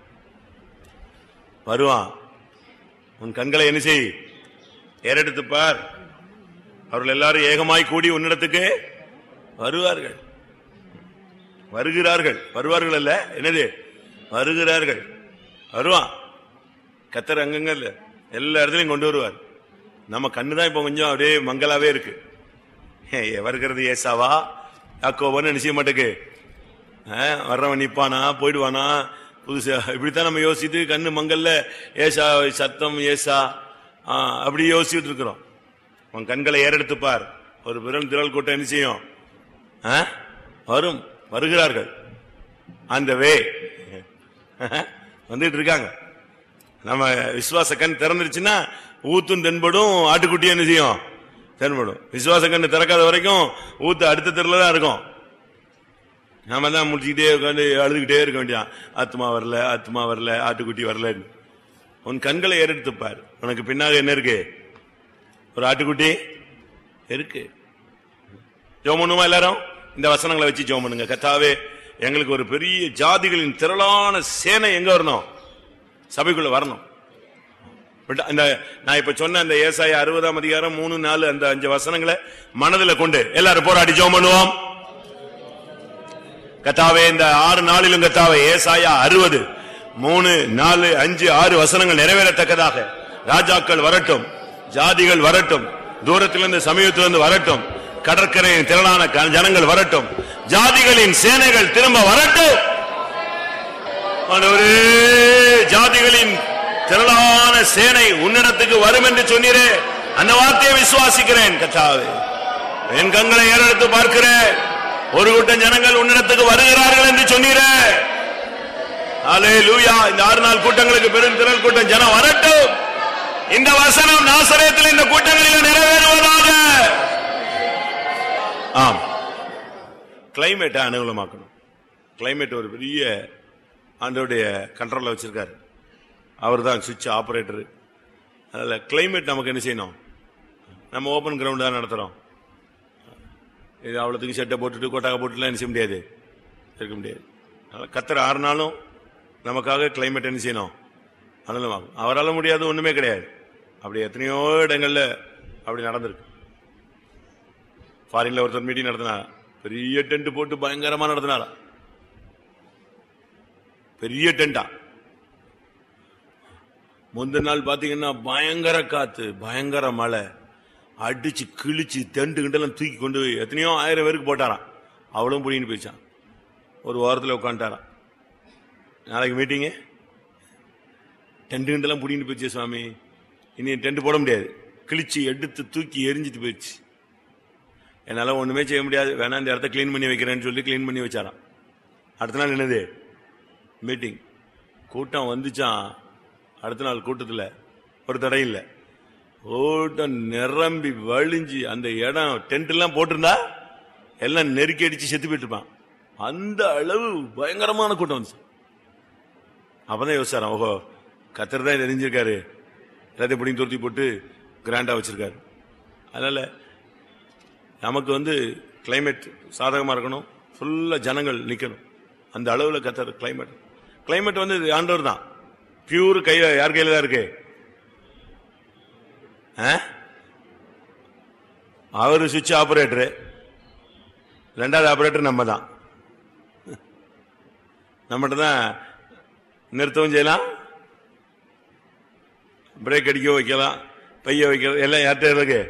வருவான் உன் கண்களை என்ன செய் ஏறெடுத்து பார் அவர்கள் எல்லாரும் ஏகமாய் கூடி உன்னிடத்துக்கு வருவார்கள் வருகிறார்கள் வருவார்கள் அல்ல என்னது வருகிறார்கள் வருவான் கத்தர் அங்கங்க இல்ல எல்லா இடத்துலயும் கொண்டு வருவார் நம்ம கண்ணு தான் இப்ப கொஞ்சம் அப்படியே மங்கலாவே இருக்கு ஏ, வருகிறது ஏசாவா யாக்கோவான்னு நிச்சய மாட்டேக்கு வர்றவன் நிப்பானா போயிடுவானா புதுசா இப்படித்தான் நம்ம யோசிச்சுட்டு கண்ணு மங்கல்ல ஏசா சத்தம் ஏசா ஆ, அப்படி யோசிச்சுட்டு இருக்கிறோம் உன் கண்களை ஏறெடுத்து பார் ஒரு விரல் திரள் கூட்டம் என்ன செய்யும் ஆ? வரும் வருகிறார்கள் அந்த வே வந்துட்டு இருக்காங்க நம்ம விசுவாச கண் திறந்துருச்சுன்னா ஊத்தும் தென்படும் ஆட்டுக்குட்டி என்ன செய்யும் தென்படும் விசுவாச கண் திறக்காத வரைக்கும் ஊத்து அடுத்த தெருல தான் இருக்கும் நாம தான் முடிச்சுக்கிட்டே உட்காந்து அழுதுகிட்டே இருக்க வேண்டியான் ஆத்மா வரல ஆத்மா வரல ஆட்டுக்குட்டி வரல உன் கண்களை ஏறெடுத்து பார் உனக்கு பின்னாக என்ன இருக்கு ஒரு ஆட்டுக்குட்டி இருக்கு ஜோம் பண்ணுமா எல்லாரும் இந்த வசனங்களை வச்சு ஜோம் பண்ணுங்க கத்தாவே எங்களுக்கு ஒரு பெரிய ஜாதிகளின் திரளான சேனை எங்க வரணும் சபைக்குள்ள வரணும் பட் அந்த நான் இப்ப சொன்ன அந்த ஏசாய அறுபதாம் அதிகாரம் மூணு நாலு அந்த அஞ்சு வசனங்களை மனதுல கொண்டு எல்லாரும் போராடி ஜோம் பண்ணுவோம் கத்தாவே இந்த ஆறு நாளிலும் கத்தாவே ஏசாயா அறுபது மூணு நாலு அஞ்சு ஆறு வசனங்கள் நிறைவேறத்தக்கதாக ராஜாக்கள் வரட்டும் ஜாதிகள் வரட்டும் தூரத்திலிருந்து சமீபத்திலிருந்து வரட்டும் கடற்கரையின் திரளான க- ஜனங்கள் வரட்டும் ஜாதிகளின் சேனைகள் திரும்ப வரட்டும் ஆண்டவரே, ஜாதிகளின் திரளான சேனை உன்னிடத்துக்கு வரும் என்று சொன்னீரே அந்த வார்த்தையை விசுவாசிக்கிறேன் கத்தாவே என் கண்களை ஏறெடுத்து பார்க்கிறேன் ஒரு கூட்டம் ஜனங்கள் உன்னிடத்துக்கு வருகிறார்கள் என்று சொன்னீரே அலே லூயா இந்த ஆறு நாள் கூட்டங்களுக்கு பெரும் திரள் கூட்டம் ஜனம் வரட்டும் இந்த வசனம் நாசரேத்தில் இந்த கூட்டங்களில் நிறைவேறுவதாக ஆம் கிளைமேட்டை அனுகூலமாக்கணும் கிளைமேட் ஒரு பெரிய ஆண்டோடைய கண்ட்ரோல்ல வச்சிருக்காரு அவர் தான் சுவிட்ச் ஆபரேட்டர் அதனால கிளைமேட் நமக்கு என்ன செய்யணும் நம்ம ஓபன் கிரவுண்ட் தான் நடத்துறோம் இது அவ்வளோத்துக்கு செட்டை போட்டுட்டு கொட்டாக போட்டுலாம் என்ன செய்ய முடியாது இருக்க முடியாது அதனால கத்தர் ஆறு நாளும் நமக்காக கிளைமேட் என்ன செய்யணும் அனுகூலமாகும் அவரால முடியாது ஒண்ணுமே கிடையாது அப்படி எத்தனையோ இடங்கள்ல அப்படி நடந்திருக்கு ஃபாரின்ல ஒருத்தர் மீட்டிங் நடத்தினார் பெரிய டென்ட் போட்டு பயங்கரமா நடத்தினாரா பெரிய டென்டா முந்தின நாள் பாத்தீங்கன்னா பயங்கர காத்து பயங்கர மழை அடிச்சு கிழிச்சு டென்ட் கிண்டெல்லாம் தூக்கி கொண்டு போய் எத்தனையோ ஆயிரம் பேருக்கு போட்டாராம் அவளும் பிடின்னு போயிச்சான் ஒரு வாரத்தில் உட்காந்துட்டாராம் நாளைக்கு மீட்டிங்கு டென்ட் கிண்டெல்லாம் பிடின்னு போயிடுச்சு சுவாமி இனி டென்ட் போட முடியாது கிழிச்சு எடுத்து தூக்கி எரிஞ்சிட்டு போயிடுச்சு என்னால ஒண்ணுமே செய்ய முடியாது வேணா இந்த இடத்த க்ளீன் பண்ணி வைக்கிறேன்னு சொல்லி க்ளீன் பண்ணி வச்சாராம் அடுத்த நாள் என்னது மீட்டிங் கூட்டம் வந்துச்சான் அடுத்த நாள் கூட்டத்தில் ஒரு தடை இல்லை கூட்டம் நிரம்பி வழிஞ்சு அந்த இடம் டென்ட் எல்லாம் போட்டிருந்தா எல்லாம் நெருக்கி அடிச்சு செத்து போயிட்டு இருப்பான் அந்த அளவு பயங்கரமான கூட்டம் வந்துச்சு அப்பதான் யோசிச்சாராம் ஓஹோ கத்தர் தான் தெரிஞ்சிருக்காரு எல்லாத்தையும் பிடிங்கி துரத்தி போட்டு கிராண்டா வச்சிருக்காரு அதனால நமக்கு வந்து கிளைமேட் சாதகமா இருக்கணும் ஃபுல்லா ஜனங்கள் நிக்கணும் அந்த அளவுல கத்தர் கிளைமேட் கிளைமேட் வந்து இது ஆண்டவர் தான் பியூர் கை யார் கையில தான் இருக்கு ஆ? அவரு சுவிட்ச் ஆபரேட்டரு ரெண்டாவது ஆபரேட்டர் நம்ம தான் நம்மகிட்ட தான் நிறுத்தவும் செய்யலாம் பிரேக் அடிக்க வைக்கலாம் பைய வைக்கலாம் எல்லாம் யார்கிட்ட இருக்கு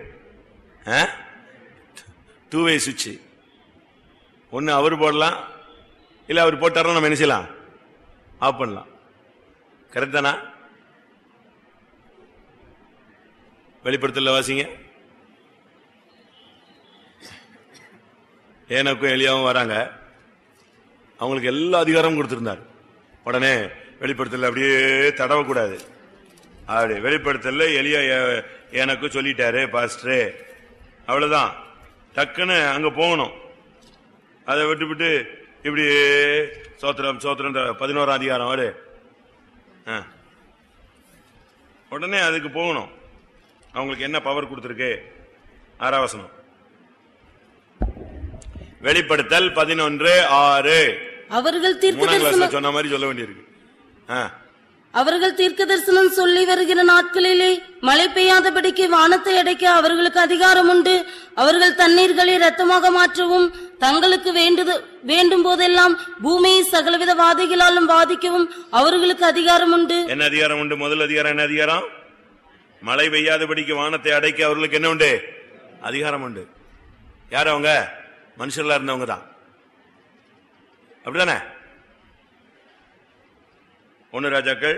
டூ வே சுவிட்ச் ஒன்று அவர் போடலாம் இல்லை அவர் போட்டாரும் நம்ம என்ன செய்யலாம் ஆஃப் பண்ணலாம் கரெக்ட் தானா வெளிப்படுத்தல வாசிங்க ஏனக்கும் எளியாவும் வராங்க அவங்களுக்கு எல்லா அதிகாரமும் கொடுத்திருந்தார் உடனே வெளிப்படுத்தல அப்படியே தடவக்கூடாது அப்படி வெளிப்படுத்தல எளிய ஏ- எனக்கு சொல்லிட்டாரு பாஸ்டரே அவ்வளவுதான் டக்குன்னு அங்க போகணும் அதை விட்டு விட்டு இப்படி சோத்திரம் சோத்திரம் பதினோராம் அதிகாரம் அவரு ஆ. உடனே அதுக்கு போகணும் அவங்களுக்கு என்ன பவர் கொடுத்துருக்கு ஆறாவசனம் வெளிப்படுத்தல் பதினொன்று ஆறு அவர்கள் மூணாம் தீர்க்க கிளாஸ்ல தரிசனம் சொன்ன மாதிரி சொல்ல வேண்டியிருக்கு ஆ. அவர்கள் தீர்க்க தரிசனம் சொல்லி வருகிற நாட்களிலே மழை பெய்யாதபடிக்கு வானத்தை அடைக்க அவர்களுக்கு அதிகாரம் உண்டு அவர்கள் தண்ணீர்களை ரத்தமாக மாற்றவும் தங்களுக்கு வேண்டுது வேண்டும் போதெல்லாம் பூமியை சகலவித வாதைகளாலும் வாதிக்கவும் அவர்களுக்கு அதிகாரம் உண்டு என்ன அதிகாரம் உண்டு முதல் அதிகாரம் என்ன அதிகாரம் மழை பெய்யாதபடிக்கு வானத்தை அடைக்க அவர்களுக்கு என்ன உண்டு அதிகாரம் உண்டு யார் அவங்க மனுஷர்களா இருந்தவங்க தான் அப்படிதானே ஒன்னு ராஜாக்கள்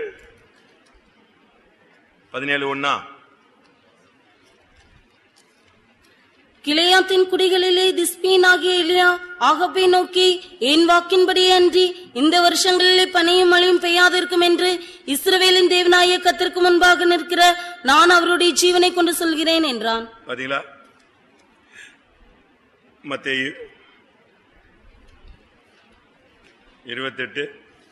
பதினேழு ஒன்னா கிளையாத்தின் குடிகளிலே திஸ்பீன் ஆகிய எலியா ஆகப்பை நோக்கி என் வாக்கின்படியே அன்றி இந்த வருஷங்களிலே பனியும் மழையும் பெய்யாதிருக்கும் என்று இஸ்ரவேலின் தேவனாய கத்திற்கு முன்பாக நிற்கிற நான் அவருடைய ஜீவனை கொண்டு சொல்கிறேன் என்றான் பாத்தீங்களா மத்தேயு இருபத்தெட்டு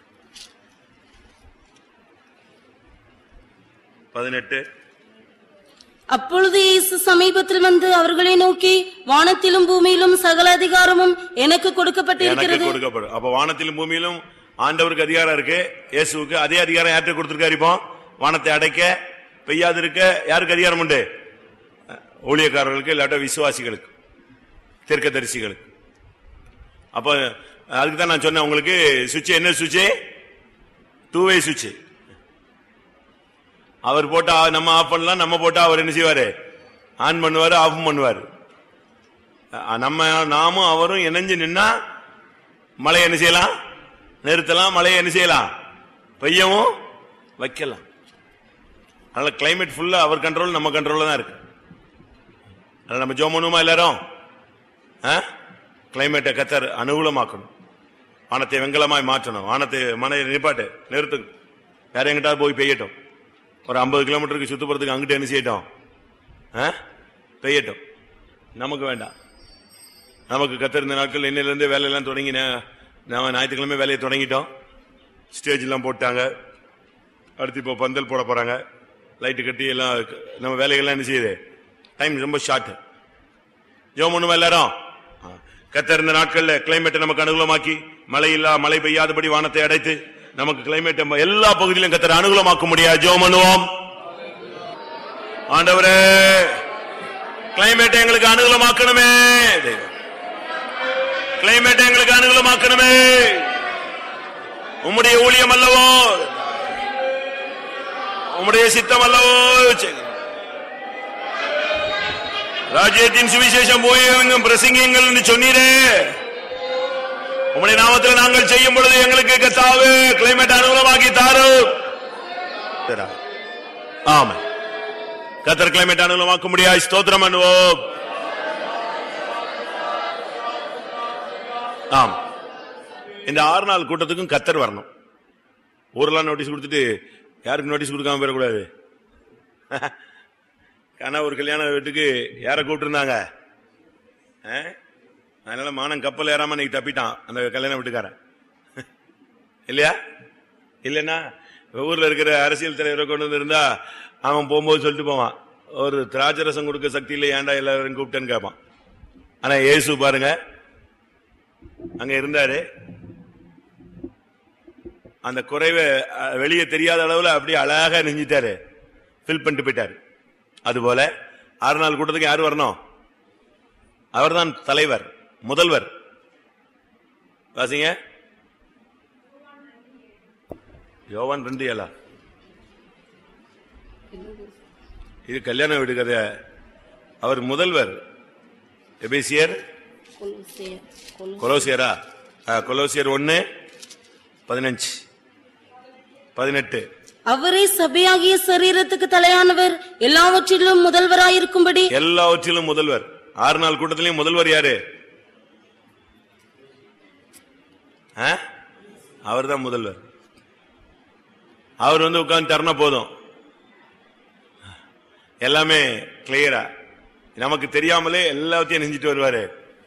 பதினெட்டு அப்பொழுது இயேசு சமீபத்தில் வந்து அவர்களை நோக்கி வானத்திலும் பூமியிலும் சகல அதிகாரமும் எனக்கு எனக்கு கொடுக்கப்பட்டிருக்கிறது கொடுக்கப்படும் அப்ப வானத்திலும் பூமியிலும் ஆண்டவருக்கு அதிகாரம் இருக்கு இயேசுவுக்கு அதே அதிகாரம் யார்கிட்ட கொடுத்திருக்காரு இப்போ வானத்தை அடைக்க பெய்யாது இருக்க யாருக்கு அதிகாரம் உண்டு ஊழியக்காரர்களுக்கு இல்லாட்ட விசுவாசிகளுக்கு தீர்க்கதரிசிகளுக்கு அப்ப அதுக்கு தான் நான் சொன்னேன் உங்களுக்கு சுவிட்ச் என்ன சுவிட்ச் டூ வே சுவிட்ச் அவர் போட்டா நம்ம ஆஃப் பண்ணலாம் நம்ம போட்டா அவர் என்ன செய்வாரு ஆன் பண்ணுவாரு ஆஃப் பண்ணுவாரு அஹ் நம்ம நாமும் அவரும் இணைஞ்சு நின்னா மழை என்ன செய்யலாம் நிறுத்தலாம் மழையை என்ன செய்யலாம் பெய்யவும் வைக்கலாம் அதனால கிளைமேட் ஃபுல்லா அவர் கண்ட்ரோல் நம்ம கண்ட்ரோல்ல தான் இருக்கு அதனால நம்ம ஜோம் பண்ணுமா எல்லாரும் கிளைமேட்டை கத்தர் அனுகூலமாக்கணும் வானத்தை வெங்கலமாய் மாற்றணும் வானத்தை மனையை நிப்பாட்டு நிறுத்து வேற எங்கிட்ட போய் பெய்யட்டும் ஒரு ஐம்பது கிலோமீட்டருக்கு சுத்தப்படுறதுக்கு அங்கிட்ட என்ன செய்யட்டும் ஆ? பெய்யட்டும் நமக்கு வேண்டாம் நமக்கு கத்திருந்த நாட்கள் இன்னிலிருந்து வேலையெல்லாம் தொடங்கி நா- நாம ஞாயிற்றுக்கிழமை வேலையை தொடங்கிட்டோம் ஸ்டேஜ் எல்லாம் போட்டாங்க அடுத்து இப்போ பந்தல் போட போறாங்க லைட்டு கட்டி எல்லாம் க- நம்ம வேலைகள்லாம் என்ன செய்யுது டைம் ரொம்ப ஷார்ட் ஜோம் ஒண்ணுமா எல்லாரும் கத்திருந்த நாட்கள்ல கிளைமேட்டை நமக்கு அனுகூலமாக்கி மழை இல்லா மழை பெய்யாதபடி வானத்தை அடைத்து நமக்கு கிளைமேட் எல்லா பகுதியிலும் கத்தர் அனுகூலமாக்க முடியாது ஜோம் பண்ணுவோம் ஆண்டவரே கிளைமேட்டை எங்களுக்கு அனுகூலமாக்கணுமே கிளைமேட்டை எங்களுக்கு அனுகூலமாக்கணுமே உம்முடைய ஊழியம் அல்லவோ உம்முடைய சித்தம் அல்லவோ செய்கிறோம். ராஜ்யத்தின் சுவிசேஷம் போய் எங்கும் பிரசங்கியங்கள் என்று சொன்னீரே உம்முடைய நாமத்தில் நாங்கள் செய்யும் பொழுது எங்களுக்கு கத்தாவு கிளைமேட் அனுகூலமாக்கி தாரும் ஆமா கத்தர் கிளைமேட் அனுகூலமாக்க முடியாது ஸ்தோத்திரம் பண்ணுவோம் ஆம் இந்த ஆறு நாள் கூட்டத்துக்கும் கத்தர் வரணும் ஊரெல்லாம் நோட்டீஸ் கொடுத்துட்டு யாருக்கு நோட்டீஸ் கொடுக்காம போயிடக்கூடாது ஆனா ஒரு கல்யாண வீட்டுக்கு யார கூப்பிட்டுருந்தாங்க ஆ? அதனால மானம் கப்பல் ஏறாம இன்னைக்கு தப்பிட்டான் அந்த கல்யாண வீட்டுக்காரன் இல்லையா இல்லைன்னா ஊர்ல இருக்கிற அரசியல் தலைவரை கொண்டு வந்து இருந்தா அவன் போகும்போது சொல்லிட்டு போவான் ஒரு திராட்சரசம் கொடுக்க சக்தி இல்லை ஏன்டா எல்லாரும் கூப்பிட்டேன்னு கேட்பான் ஆனா இயேசு பாருங்க அங்க இருந்தாரு அந்த குறைவை அஹ், வெளியே தெரியாத அளவுல அப்படியே அழகா நெஞ்சிட்டாரு ஃபில் பண்ணிட்டு போயிட்டாரு அதுபோல ஆறு நாள் கூட்டத்துக்கு யார் வரணும் அவர்தான் தலைவர் முதல்வர் வாசிங்க யோவான் ரெண்டு ஏழா இது கல்யாண வீடு கதை அவர் முதல்வர் எபேசியர் கொலோசியர், கொலோ- கொலோசியரா ஆ, கொலோசியர் ஒன்னு பதினஞ்சு பதினெட்டு அவரே சபையாகிய சரீரத்துக்கு தலையானவர் எல்லாவற்றிலும் முதல்வராயிருக்கும்படி எல்லாவற்றிலும் முதல்வர் ஆறு நாள் கூட்டத்திலையும் முதல்வர் யாரு அவர் தான் முதல்வர் அவர் வந்து உட்கார்ந்து தரண போதும் எல்லாமே கிளியரா நமக்கு தெரியாமலே எல்லாத்தையும் நெஞ்சிட்டு வருவாரு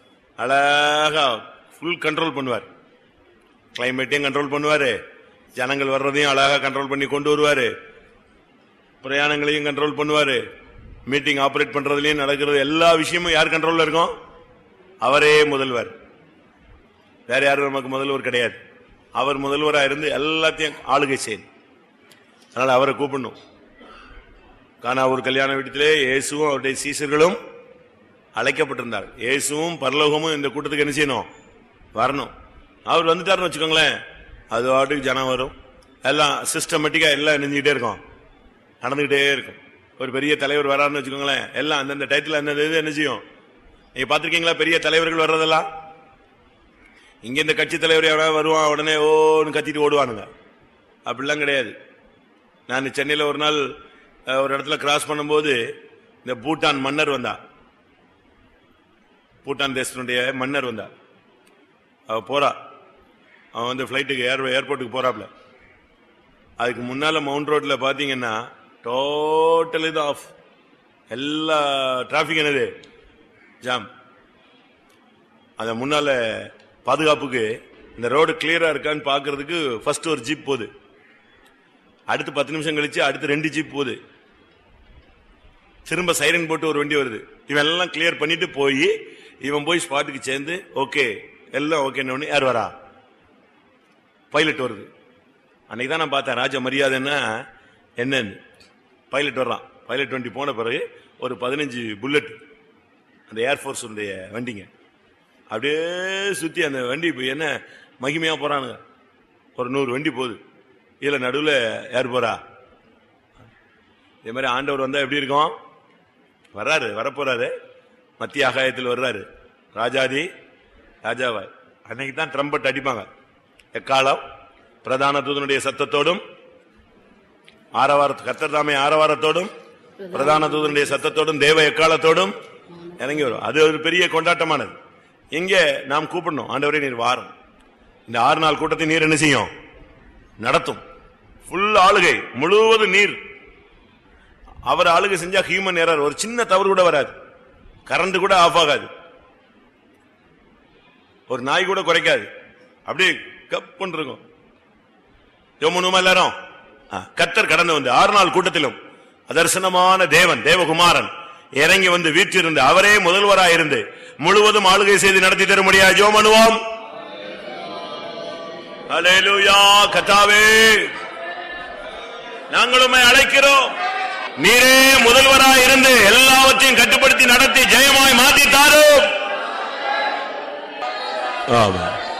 அழகா ஃபுல் கண்ட்ரோல் பண்ணுவார் கிளைமேட்டையும் கண்ட்ரோல் பண்ணுவாரு ஜனங்கள் வர்றதையும் அழகா கண்ட்ரோல் பண்ணி கொண்டு வருவாரு பிரயாணங்களையும் கண்ட்ரோல் பண்ணுவாரு மீட்டிங் ஆபரேட் பண்றதுலயும் நடக்கிறது எல்லா விஷயமும் யார் கண்ட்ரோல்ல இருக்கும் அவரே முதல்வர் வேற யாரும் நமக்கு முதல்வர் கிடையாது அவர் முதல்வரா இருந்து எல்லாத்தையும் ஆளுகை செய்யணும் அதனால அவரை கூப்பிடணும் கானா ஒரு கல்யாண வீட்டிலே இயேசுவும் அவருடைய சீசர்களும் அழைக்கப்பட்டிருந்தார் இயேசுவும் பரலோகமும் இந்த கூட்டத்துக்கு என்ன செய்யணும் வரணும் அவர் வந்துட்டாருன்னு வச்சுக்கோங்களேன் அது வாட்டுக்கு ஜனம் வரும் எல்லாம் சிஸ்டமேட்டிக்கா எல்லாம் நெஞ்சுக்கிட்டே இருக்கும் நடந்துகிட்டே இருக்கும் ஒரு பெரிய தலைவர் வராருன்னு வச்சுக்கோங்களேன் எல்லாம் அந்தந்த டைட்டில் அந்தந்த இது என்ன செய்யும் நீங்க பாத்திருக்கீங்களா பெரிய தலைவர்கள் வர்றதெல்லாம் இங்க இந்த கட்சி தலைவர் எவனாவது வருவான் உடனே ஓன்னு கத்திட்டு ஓடுவானுங்க அப்படிலாம் கிடையாது நான் சென்னையில் ஒரு நாள் அஹ், ஒரு இடத்துல கிராஸ் பண்ணும்போது இந்த பூட்டான் மன்னர் வந்தா பூட்டான் தேசத்தினுடைய மன்னர் வந்தா அவ போறா அவன் வந்து ஃபிளைட்டுக்கு ஏர் ஏர்போர்ட்டுக்கு போறாப்ல அதுக்கு முன்னால மவுண்ட் ரோட்ல பாத்தீங்கன்னா டோட்டல் இது ஆஃப் எல்லா டிராபிக் என்னது ஜாம் அத முன்னால பாதுகாப்புக்கு இந்த ரோடு கிளியரா இருக்கான்னு பாக்குறதுக்கு ஃபர்ஸ்ட் ஒரு ஜீப் போகுது அடுத்து பத்து நிமிஷம் கழிச்சு அடுத்து ரெண்டு ஜீப் போகுது திரும்ப சைரன் போட்டு ஒரு வண்டி வருது இவன் எல்லாம் கிளியர் பண்ணிட்டு போய் இவன் போய் ஸ்பாட்டுக்கு சேர்ந்து ஓகே எல்லாம் ஓகே யார் வரா பைலட் வருது அன்னைக்கு தான் நான் பார்த்தேன் ராஜ மரியாதைன்னா என்னன்னு பைலட் வர்றான் பைலட் வண்டி போன பிறகு ஒரு பதினஞ்சு புல்லட் அந்த ஏர்ஃபோர்ஸ் வண்டிங்க அப்படியே சுத்தி அந்த வண்டி இப்ப என்ன மகிமையா போறானுங்க ஒரு நூறு வண்டி போகுது இதுல நடுவுல யார் போறா இதே மாதிரி ஆண்டவர் வந்தா எப்படி இருக்கும் வர்றாரு வரப்போறாரு மத்திய ஆகாயத்தில் வர்றாரு ராஜாதி ராஜாவாய் அன்னைக்கு தான் ட்ரம்பட் அடிப்பாங்க எக்காலம் பிரதான தூதனுடைய சத்தத்தோடும் ஆரவார கர்த்தர் தாமே ஆரவாரத்தோடும் பிரதான தூதனுடைய சத்தத்தோடும் தேவ எக்காலத்தோடும் இறங்கி வரும் அது ஒரு பெரிய கொண்டாட்டமானது இங்க நாம் கூப்பிடணும் ஆண்டவரே நீர் வாரம் இந்த ஆறு நாள் கூட்டத்தை நீர் என்ன செய்யும் நடத்தும் ஃபுல் ஆளுகை முழுவதும் நீர் அவர் ஆளுகை செஞ்சா ஹியூமன் எரர் ஒரு சின்ன தவறு கூட வராது கரண்ட் கூட ஆஃப் ஆகாது ஒரு நாய் கூட குறைக்காது அப்படியே கப்புன்னு இருக்கும் யோமனுமா எல்லாரும் ஆ, கர்த்தர் கடந்து வந்து ஆறு நாள் கூட்டத்திலும் அதர்சனமான தேவன் தேவகுமாரன் இறங்கி வந்து வீற்றிருந்து அவரே முதல்வராயிருந்து முழுவதும் ஆளுகை செய்து நடத்தி தர முடியாது ஜோமனுவோம் அலேலுயா கத்தாவே நாங்களுமே அழைக்கிறோம் நீரே முதல்வராய் இருந்து எல்லாவற்றையும் கட்டுப்படுத்தி நடத்தி ஜெயமாய் மாற்றி தாரும் ஆமா